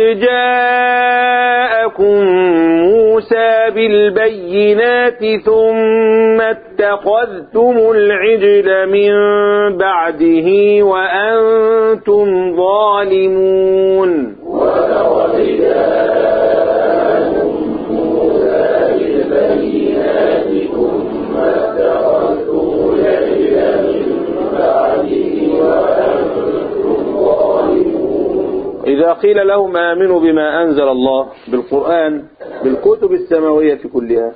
جاءكم موسى بالبينات ثم اتخذتم العجل من بعده وأنتم ظالمون ولقد جاءكم موسى بالبينات ثم اتخذتم العجل من بعده وأنتم ظالمون إذا قيل لهم آمنوا بما أنزل الله بالقرآن بالكتب السماوية كلها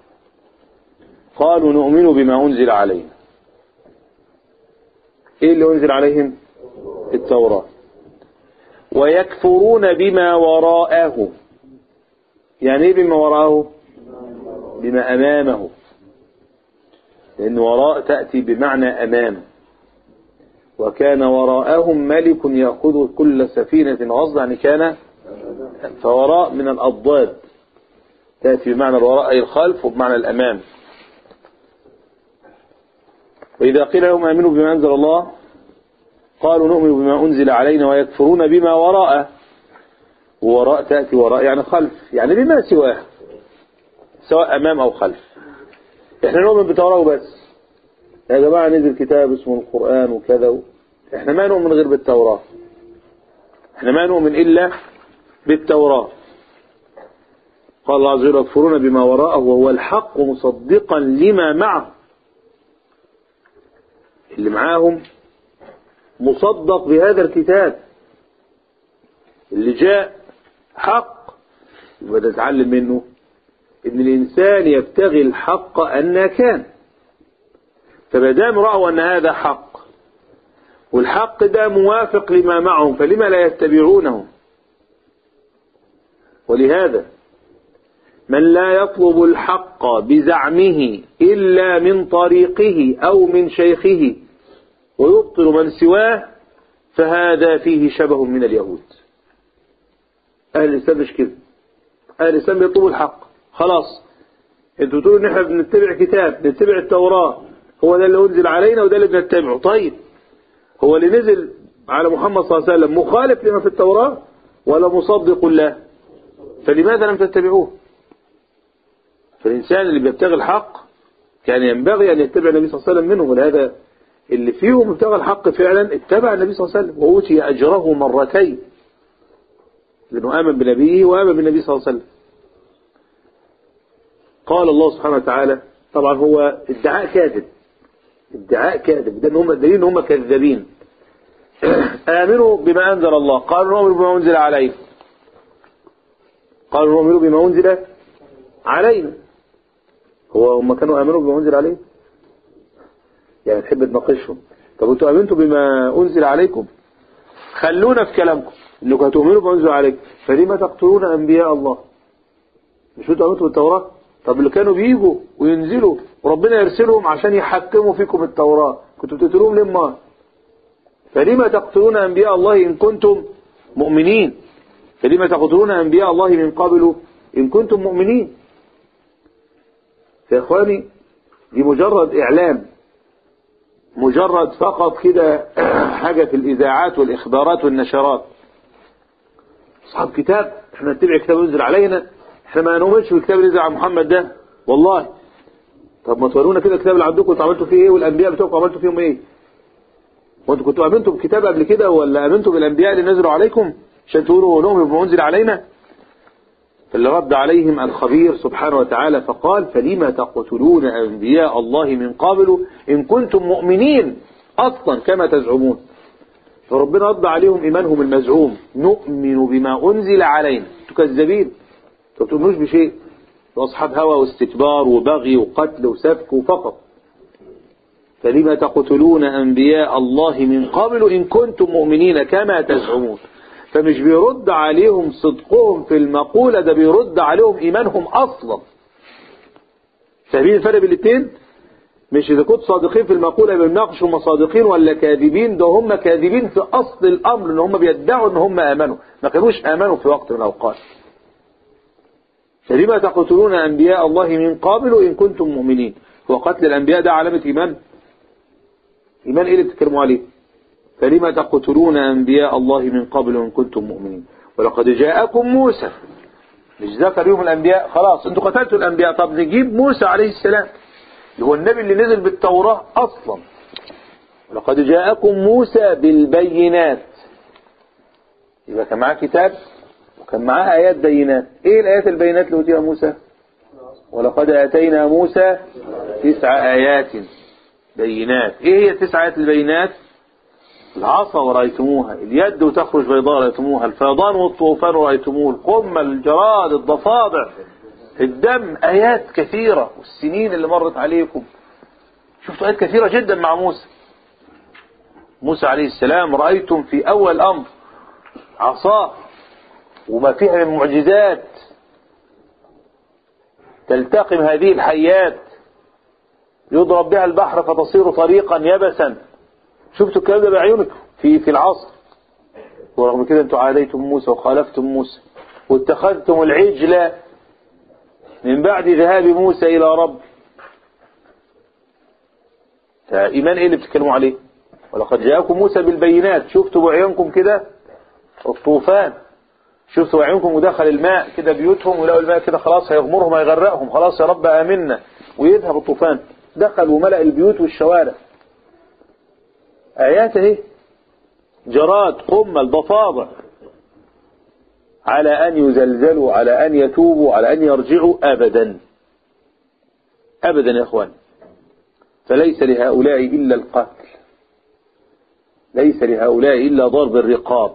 قالوا نؤمن بما أنزل علينا إيه اللي أنزل عليهم التوراة ويكفرون بما وراءه يعني إيه بما وراءه بما أمامه لأن وراء تأتي بمعنى أمام وكان وراءهم ملك يأخذ كل سفينة غصب يعني كان فوراء من الأضداد تأتي بمعنى الوراء أي الخلف وبمعنى الأمام وإذا قيل لهم آمنوا بما أنزل الله قالوا نؤمن بما أنزل علينا ويكفرون بما وراءه وراء تأتي وراء يعني خلف يعني بما سواه سواء أمام أو خلف احنا نؤمن بالتوراة وبس يا جماعة نزل كتاب اسمه القرآن وكذا و... احنا ما نؤمن غير بالتوراة احنا ما نؤمن إلا بالتوراة قال الله عز وجل يكفرون بما وراءه وهو الحق مصدقا لما معه اللي معاهم مصدق بهذا الكتاب اللي جاء حق يبقى نتعلم منه ان الانسان يبتغي الحق ان كان فما دام راوا ان هذا حق والحق ده موافق لما معهم فلما لا يتبعونه ولهذا من لا يطلب الحق بزعمه إلا من طريقه أو من شيخه ويبطل من سواه فهذا فيه شبه من اليهود أهل الإسلام مش كده أهل الإسلام بيطلبوا الحق خلاص انتوا تقولوا ان احنا بنتبع كتاب نتبع التوراة هو ده اللي أنزل علينا وده اللي بنتبعه طيب هو اللي نزل على محمد صلى الله عليه وسلم مخالف لما في التوراة ولا مصدق له فلماذا لم تتبعوه فالإنسان اللي بيبتغي الحق كان ينبغي أن يتبع النبي صلى الله عليه وسلم منهم ولهذا اللي فيهم ابتغى الحق فعلا اتبع النبي صلى الله عليه وسلم وأوتي أجره مرتين لأنه آمن بنبيه وآمن بالنبي صلى الله عليه وسلم قال الله سبحانه وتعالى طبعا هو ادعاء كاذب ادعاء كاذب ده ان هم دليل ان هم كذابين آمنوا بما أنزل الله قالوا نؤمن بما أنزل عليكم قالوا نؤمن بما أنزل علينا هو هم كانوا آمنوا بما أنزل عليهم يعني تحب تناقشهم طب انتوا آمنتوا بما أنزل عليكم خلونا في كلامكم انكم هتؤمنوا بما أنزل عليكم فلما تقتلون أنبياء الله مش انتوا آمنتوا بالتوراة طب اللي كانوا بيجوا وينزلوا وربنا يرسلهم عشان يحكموا فيكم التوراة كنتوا بتقتلوهم لما فلما تقتلون أنبياء الله إن كنتم مؤمنين فلما تقتلون أنبياء الله من قبل إن كنتم مؤمنين يا إخواني دي مجرد إعلام مجرد فقط كده حاجة في الإذاعات والإخبارات والنشرات أصحاب كتاب احنا نتبع كتاب ينزل علينا احنا ما نؤمنش بالكتاب اللي نزل على محمد ده والله طب ما تورونا كده الكتاب اللي عندكم انتوا عملتوا فيه ايه والانبياء بتوعكم عملتوا فيهم ايه وانتوا كنتوا امنتوا بالكتاب قبل كده ولا امنتوا بالانبياء اللي نزلوا عليكم عشان تقولوا نؤمن بما انزل علينا فاللي رد عليهم الخبير سبحانه وتعالى فقال فلما تقتلون انبياء الله من قبل ان كنتم مؤمنين اصلا كما تزعمون فربنا رد عليهم ايمانهم المزعوم نؤمن بما انزل علينا تكذبين ما تؤمنوش بشيء واصحاب هوى واستكبار وبغي وقتل وسفك فقط فلما تقتلون أنبياء الله من قبل إن كنتم مؤمنين كما تزعمون فمش بيرد عليهم صدقهم في المقولة ده بيرد عليهم إيمانهم أصلا فاهمين الفرق بين الاثنين مش إذا كنتوا صادقين في المقولة بيناقشوا هم صادقين ولا كاذبين ده هم كاذبين في أصل الأمر إن هم بيدعوا إن هم آمنوا ما كانوش آمنوا في وقت من الأوقات فلما تقتلون أنبياء الله من قبل إن كنتم مؤمنين هو قتل الأنبياء ده علامة إيمان إيمان إيه اللي بتتكلموا عليه فلما تقتلون أنبياء الله من قبل إن كنتم مؤمنين ولقد جاءكم موسى مش ذكر يوم الأنبياء خلاص انتوا قتلتوا الأنبياء طب نجيب موسى عليه السلام اللي هو النبي اللي نزل بالتوراة أصلا ولقد جاءكم موسى بالبينات يبقى كان معاه كتاب وكان معاه آيات بينات ايه الآيات البينات اللي أوتيها موسى ولقد آتينا موسى تسع آيات بينات ايه هي التسع آيات البينات العصا ورأيتموها اليد وتخرج بيضاء رأيتموها الفيضان والطوفان رأيتموه القمة الجراد الضفادع الدم آيات كثيرة والسنين اللي مرت عليكم شفتوا آيات كثيرة جدا مع موسى موسى عليه السلام رأيتم في أول الأمر عصاه وما فيها من معجزات تلتقم هذه الحيات يضرب بها البحر فتصير طريقا يبسا شفتوا الكلام ده بعيونكم في في العصر ورغم كده انتم عاديتم موسى وخالفتم موسى واتخذتم العجل من بعد ذهاب موسى إلى رب فإيمان إيه اللي بتتكلموا عليه ولقد جاءكم موسى بالبينات شفتوا بعيونكم كده الطوفان شفتوا بعيونكم ودخل الماء كده بيوتهم ولقوا الماء كده خلاص هيغمرهم هيغرقهم خلاص يا رب آمنا ويذهب الطوفان دخل وملأ البيوت والشوارع آيات اهي جراد قمل ضفادع على أن يزلزلوا على أن يتوبوا على أن يرجعوا أبدا أبدا يا أخوان فليس لهؤلاء إلا القتل ليس لهؤلاء إلا ضرب الرقاب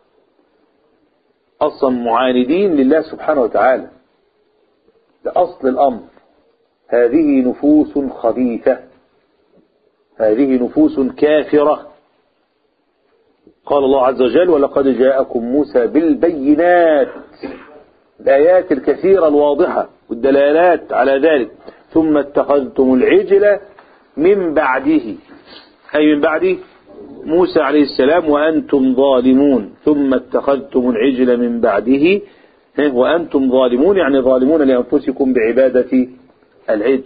أصلا معاندين لله سبحانه وتعالى لأصل الأمر هذه نفوس خبيثة هذه نفوس كافرة قال الله عز وجل ولقد جاءكم موسى بالبينات الآيات الكثيرة الواضحة والدلالات على ذلك ثم اتخذتم العجل من بعده أي من بعد موسى عليه السلام وأنتم ظالمون ثم اتخذتم العجل من بعده وأنتم ظالمون يعني ظالمون لأنفسكم بعبادة العجل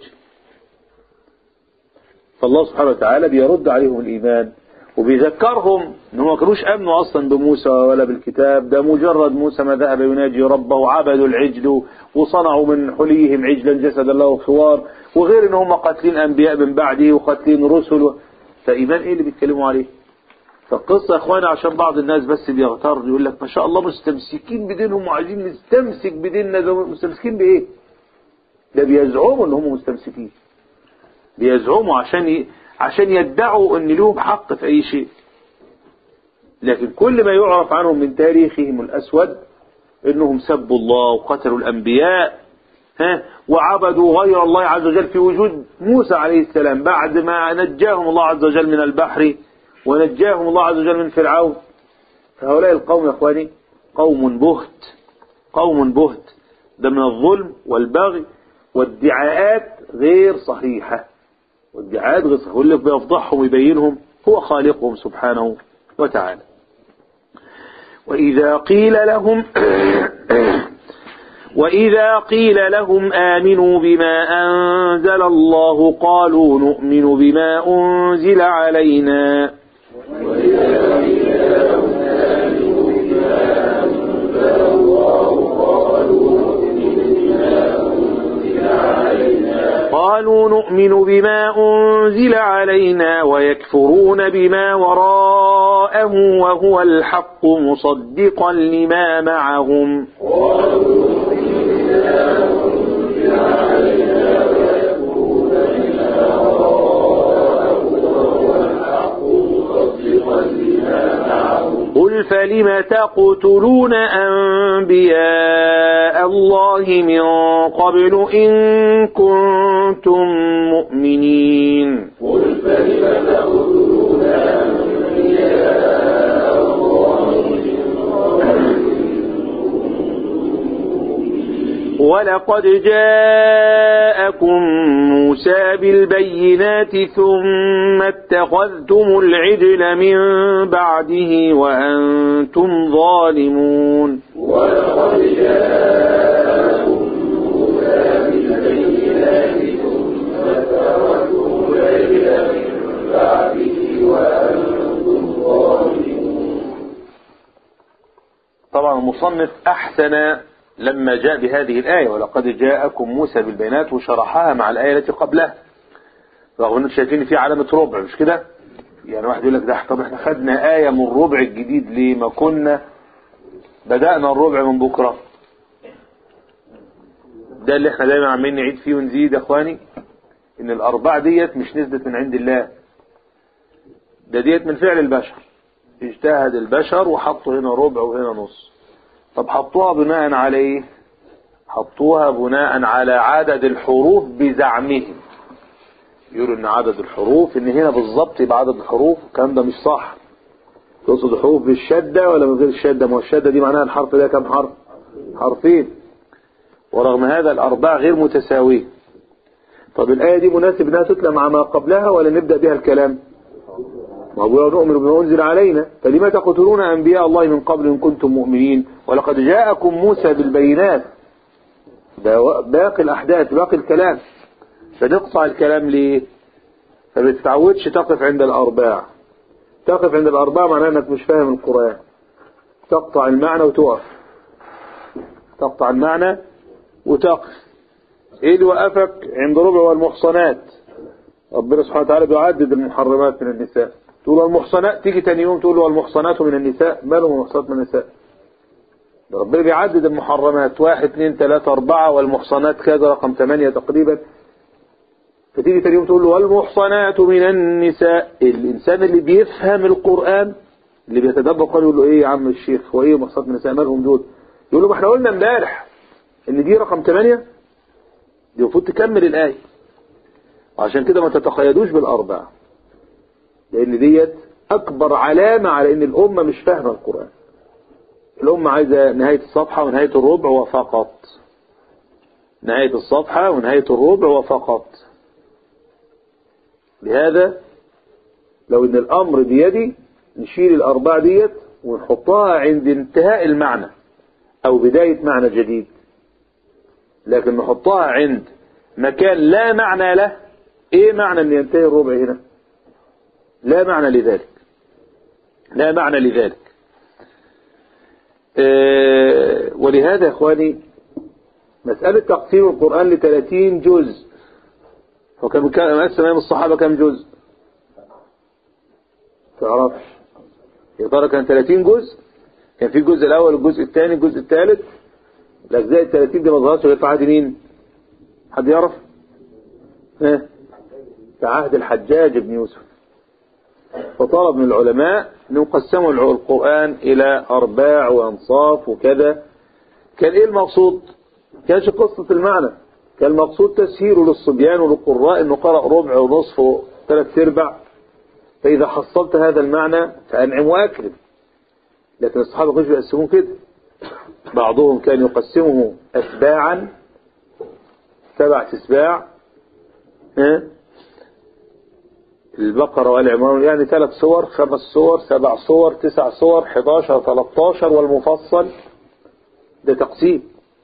فالله سبحانه وتعالى بيرد عليهم الإيمان وبيذكرهم ان هم ما كانوش امنوا اصلا بموسى ولا بالكتاب ده مجرد موسى ما ذهب يناجي ربه وعبدوا العجل وصنعوا من حليهم عجلا جسدا له خوار وغير ان هم قاتلين انبياء من بعده وقاتلين رسل فايمان ايه اللي بيتكلموا عليه فالقصة يا اخوانا عشان بعض الناس بس بيغتر يقول لك ما شاء الله مستمسكين بدينهم وعايزين نستمسك بديننا مستمسكين بايه ده بيزعموا ان هم مستمسكين بيزعموا عشان ي... عشان يدعوا ان لهم حق في اي شيء لكن كل ما يعرف عنهم من تاريخهم الاسود انهم سبوا الله وقتلوا الانبياء ها وعبدوا غير الله عز وجل في وجود موسى عليه السلام بعد ما نجاهم الله عز وجل من البحر ونجاهم الله عز وجل من فرعون فهؤلاء القوم يا اخواني قوم بهت قوم بهت ده من الظلم والبغي والادعاءات غير صحيحه والدعاءات غير صحيحة واللي بيفضحهم ويبينهم هو خالقهم سبحانه وتعالى وإذا قيل لهم وإذا قيل لهم آمنوا بما أنزل الله قالوا نؤمن بما أنزل علينا وإذا قيل لهم آمنوا بما أنزل الله قالوا نؤمن بما أنزل علينا قالوا نؤمن بما أنزل علينا ويكفرون بما وراءه وهو الحق مصدقا لما معهم قالوا نؤمن بما أنزل علينا ويكفرون بما وراءه وهو الحق مصدقا لما معهم قل فلم تقتلون أنبياء الله من قبل إن كنتم مؤمنين قل فلم تقتلون أنبياء الله من قبل ولقد جاءكم موسى بالبينات ثم اتخذتم العجل من بعده وأنتم ظالمون ولقد جاءكم موسى بالبينات ثم اتخذتم العجل من بعده وأنتم ظالمون طبعا المصنف أحسن لما جاء بهذه الآية ولقد جاءكم موسى بالبينات وشرحها مع الآية التي قبلها رغم أنتم شايفين في علامة ربع مش كده يعني واحد يقول لك ده طب احنا خدنا آية من الربع الجديد ليه ما كنا بدأنا الربع من بكرة ده اللي احنا دايما عمالين نعيد فيه ونزيد يا اخواني ان الاربعة ديت مش نزلت من عند الله ده ديت من فعل البشر اجتهد البشر وحطوا هنا ربع وهنا نص طب حطوها بناء على ايه حطوها بناء على عدد الحروف بزعمهم يقولوا ان عدد الحروف ان هنا بالظبط يبقى عدد الحروف الكلام ده مش صح تقصد حروف بالشدة ولا من غير الشدة ما هو الشدة دي معناها الحرف ده كم حرف حرفين ورغم هذا الأربعة غير متساوية طب الآية دي مناسب انها تتلى مع ما قبلها ولا نبدأ بها الكلام ما هو نؤمن بما أنزل علينا فلما تقتلون أنبياء الله من قبل إن كنتم مؤمنين ولقد جاءكم موسى بالبينات ده باقي الأحداث باقي الكلام فنقطع الكلام ليه فما تتعودش تقف عند الأرباع تقف عند الأرباع معناه أنك مش فاهم القرآن تقطع المعنى وتقف تقطع المعنى وتقف ايه اللي وقفك عند ربع والمحصنات ربنا سبحانه وتعالى بيعدد المحرمات من النساء تقول والمحصنات تيجي تاني يوم تقول والمحصنات من النساء مالهم المحصنات من النساء ده ربنا بيعدد المحرمات واحد اثنين ثلاثة أربعة والمحصنات كذا رقم ثمانية تقريبا فتيجي تاني يوم تقول له والمحصنات من النساء الإنسان اللي بيفهم القرآن اللي بيتدبر قال يقول له ايه يا عم الشيخ هو ايه محصنات من النساء مالهم دول يقول له ما احنا قلنا امبارح ان دي رقم ثمانية دي المفروض تكمل الآية وعشان كده ما تتقيدوش بالأربع لأن ديت أكبر علامة على إن الأمة مش فاهمة القرآن الأمة عايزة نهاية الصفحة ونهاية الربع وفقط نهاية الصفحة ونهاية الربع وفقط لهذا لو إن الأمر بيدي نشيل الأربع ديت ونحطها عند انتهاء المعنى أو بداية معنى جديد لكن نحطها عند مكان لا معنى له ايه معنى ان ينتهي الربع هنا لا معنى لذلك لا معنى لذلك اه ولهذا يا اخواني مسألة تقسيم القرآن ل 30 جزء وكان مقسم ايام الصحابة كم جزء تعرفش يا ترى كان 30 جزء كان في الجزء الاول الجزء الثاني الجزء الثالث الأجزاء الثلاثين دي ما ظهرش غير في عهد مين؟ حد يعرف؟ ها؟ في عهد الحجاج بن يوسف فطلب من العلماء أنهم قسموا القرآن إلى أرباع وأنصاف وكذا كان إيه المقصود؟ كانش قصة المعنى كان المقصود تسهيله للصبيان وللقراء أنه قرأ ربع ونصف وثلاث أرباع فإذا حصلت هذا المعنى فأنعم وأكرم لكن الصحابة كانوا يقسمون كده بعضهم كان يقسمه أتباعا سبع تسباع البقرة والعمران يعني ثلاث صور خمس صور سبع صور تسع صور 11 13 والمفصل ده تقسيم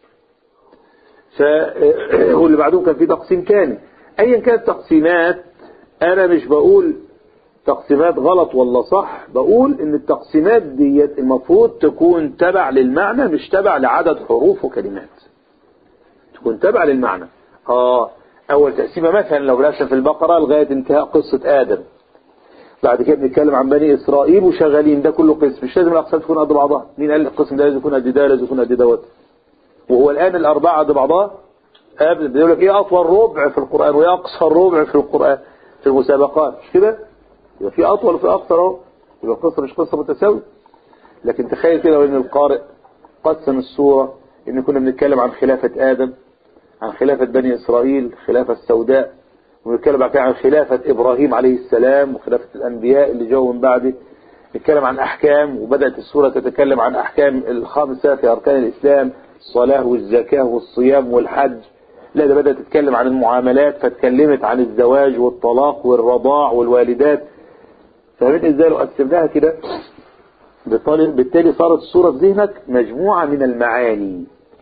واللي بعدهم كان في تقسيم تاني ايا كانت تقسيمات انا مش بقول تقسيمات غلط ولا صح بقول ان التقسيمات ديت المفروض تكون تبع للمعنى مش تبع لعدد حروف وكلمات تكون تبع للمعنى اه اول تقسيمة مثلا لو بلاش في البقرة لغاية انتهاء قصة ادم بعد كده بنتكلم عن بني اسرائيل وشغالين ده كله قسم مش لازم الاقسام تكون قد بعضها مين قال القسم ده لازم يكون قد ده لازم يكون قد دوت وهو الان الاربعة قد بعضها ابدا بيقول لك ايه اطول ربع في القرآن وايه اقصى ربع في القرآن في المسابقات مش كده يبقى في أطول وفي أقصر أهو يبقى القصة مش قصة متساوية لكن تخيل كده وإن القارئ قسم السورة إن كنا بنتكلم عن خلافة آدم عن خلافة بني إسرائيل خلافة السوداء ونتكلم بعد كده عن خلافة إبراهيم عليه السلام وخلافة الأنبياء اللي جو من بعده نتكلم عن أحكام وبدأت السورة تتكلم عن أحكام الخامسة في أركان الإسلام الصلاة والزكاة والصيام والحج لا ده بدأت تتكلم عن المعاملات فاتكلمت عن الزواج والطلاق والرضاع والوالدات فاهمين ازاي لو قسمناها كده بالتالي صارت الصورة في ذهنك مجموعة من المعاني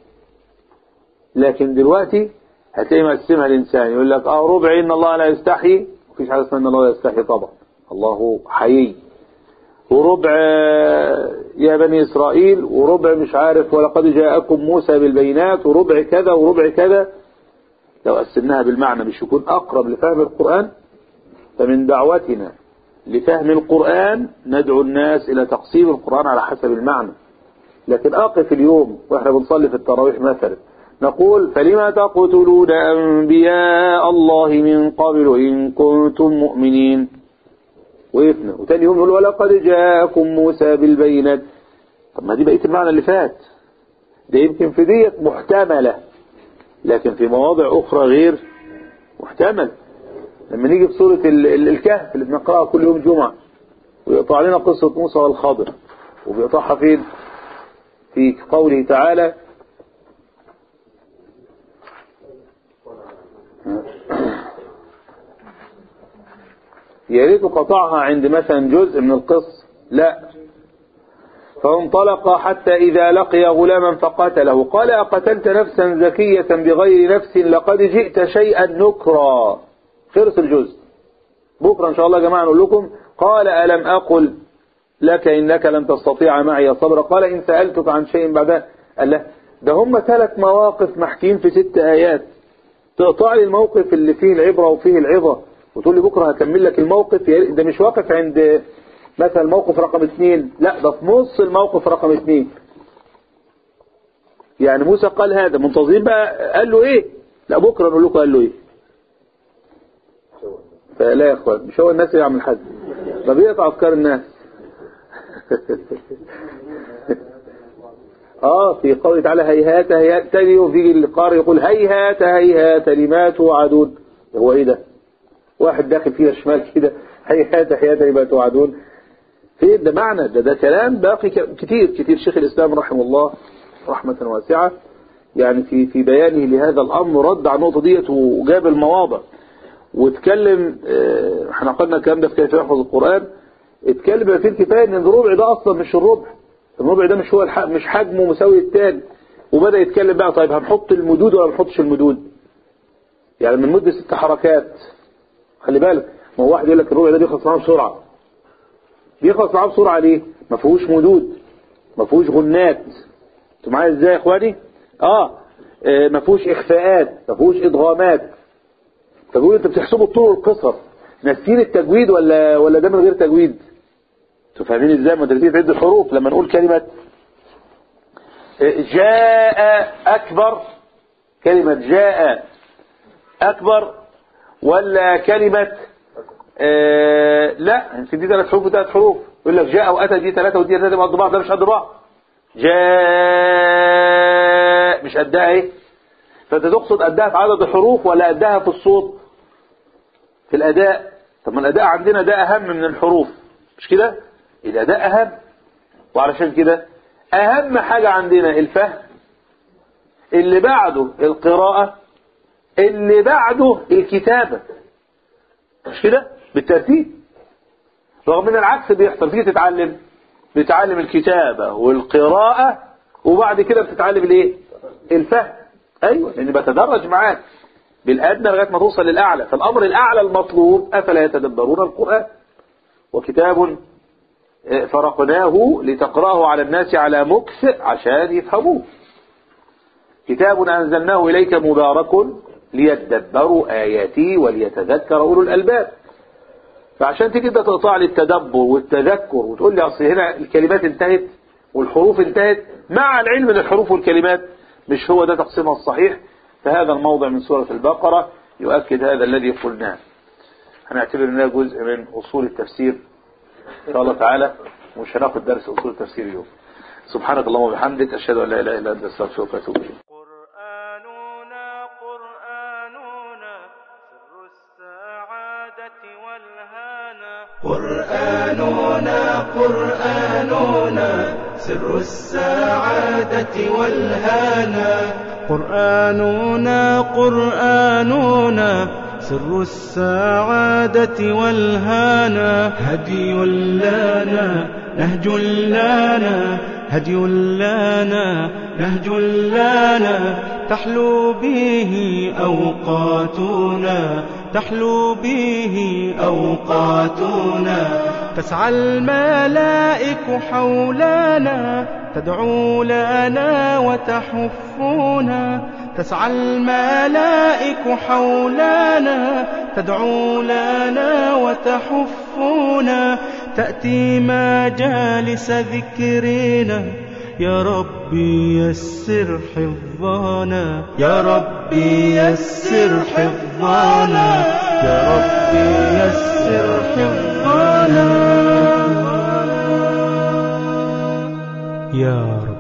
لكن دلوقتي هتلاقي مقسمها الإنسان يقول لك اه ربع إن الله لا يستحي مفيش حاجة اسمها إن الله لا يستحي طبعا الله حيي وربع يا بني إسرائيل وربع مش عارف ولقد جاءكم موسى بالبينات وربع كذا وربع كذا لو قسمناها بالمعنى مش يكون أقرب لفهم القرآن فمن دعوتنا لفهم القرآن ندعو الناس إلى تقسيم القرآن على حسب المعنى لكن أقف اليوم وإحنا بنصلي في التراويح مثلا نقول فلما تقتلون أنبياء الله من قبل إن كنتم مؤمنين وقفنا وتاني يوم نقول ولقد جاءكم موسى بالبينات طب ما دي بقية المعنى اللي فات ده يمكن في ديت محتملة لكن في مواضع أخرى غير محتمل لما نيجي في سورة ال- ال- الكهف اللي بنقرأها كل يوم جمعة ويقطع لنا قصة موسى والخضر وبيقطعها فين في قوله تعالى يا ريت قطعها عند مثلا جزء من القصة لا فانطلق حتى إذا لقي غلاما فقتله قال أقتلت نفسا زكية بغير نفس لقد جئت شيئا نكرا خلص الجزء بكرة إن شاء الله يا جماعة نقول لكم قال ألم أقل لك إنك لن تستطيع معي صبرا قال إن سألتك عن شيء بعدها قال له ده هم ثلاث مواقف محكين في ست آيات تقطع لي الموقف اللي فيه العبرة وفيه العظة وتقول لي بكرة هكمل لك الموقف يا ريت- ده مش واقف عند مثلا الموقف رقم اثنين لا ده في نص الموقف رقم اثنين يعني موسى قال هذا منتظرين بقى قال له ايه لا بكرة نقول لكم قال له ايه فلا يا اخوان مش هو الناس اللي يعمل حد ده بيقطع افكار الناس اه في قوله تعالى هيهات هيهات تاني يوم يجي القارئ يقول هيهات هيهات لما توعدون هو ايه ده واحد داخل فيها شمال كده هيهات هيهات لما توعدون فين ده معنى ده ده كلام باقي ك- كتير كتير شيخ الاسلام رحمه الله رحمة واسعة يعني في في بيانه لهذا الامر رد على النقطة ديت وجاب المواضع واتكلم آه، احنا قلنا الكلام ده في كيف يحفظ القرآن اتكلم في الكفاية ان الربع ده اصلا مش الربع الربع ده مش هو الح... مش حجمه مساوي التاني وبدأ يتكلم بقى طيب هنحط المدود ولا ما نحطش المدود يعني من مدة ست حركات خلي بالك ما هو واحد يقول لك الربع ده بيخلص معاه بسرعة بيخلص معاه بسرعة ليه ما فيهوش مدود ما فيهوش غنات انتوا معايا ازاي يا اخواني اه آه، ما فيهوش اخفاءات ما فيهوش ادغامات فبيقول انت بتحسبوا الطول والقصر ناسين التجويد ولا ولا ده من غير تجويد انتوا فاهمين ازاي مدرسين تعد الحروف لما نقول كلمة جاء أكبر كلمة جاء أكبر ولا كلمة آه لا في دي ثلاث حروف وثلاث حروف يقول لك جاء وأتى دي ثلاثة ودي ثلاثة قد بعض ده مش قد بعض جاء مش قدها ايه فانت تقصد قدها في عدد الحروف ولا قدها في الصوت في الأداء طب ما الأداء عندنا ده أهم من الحروف مش كده الأداء أهم وعلشان كده أهم حاجة عندنا الفهم اللي بعده القراءة اللي بعده الكتابة مش كده بالترتيب رغم ان العكس بيحصل تيجي تتعلم بتتعلم الكتابة والقراءة وبعد كده بتتعلم الايه الفهم ايوه لان بتدرج معاك بالادنى لغايه ما توصل للاعلى فالامر الاعلى المطلوب افلا يتدبرون القران وكتاب فرقناه لتقراه على الناس على مكس عشان يفهموه كتاب انزلناه اليك مبارك ليتدبروا اياته وليتذكر اولو الالباب فعشان تيجي انت تقطع لي التدبر والتذكر وتقول لي اصل هنا الكلمات انتهت والحروف انتهت مع العلم ان الحروف والكلمات مش هو ده تقسيمها الصحيح فهذا الموضع من سورة البقرة يؤكد هذا الذي قلناه هنعتبر انه جزء من اصول التفسير ان شاء الله تعالى مش هناخد درس اصول التفسير اليوم سبحانك اللهم وبحمدك اشهد ان لا اله الا انت استغفرك واتوب اليك قرآننا قرآننا سر السعادة والهانا قرآننا قرآننا سر السعادة والهانا قرآننا قرآننا سر السعادة والهانا هدي لنا نهج لنا هدي لنا نهج لنا تحلو به أوقاتنا تحلو به أوقاتنا تسعى الملائكة والملائك حولنا تدعو لنا وتحفنا تسعى الملائك حولنا تدعو لنا وتحفنا تأتي مجالس ذكرنا يا ربي يسر حفظنا يا ربي يسر حفظنا يا ربي يسر حفظنا يا رب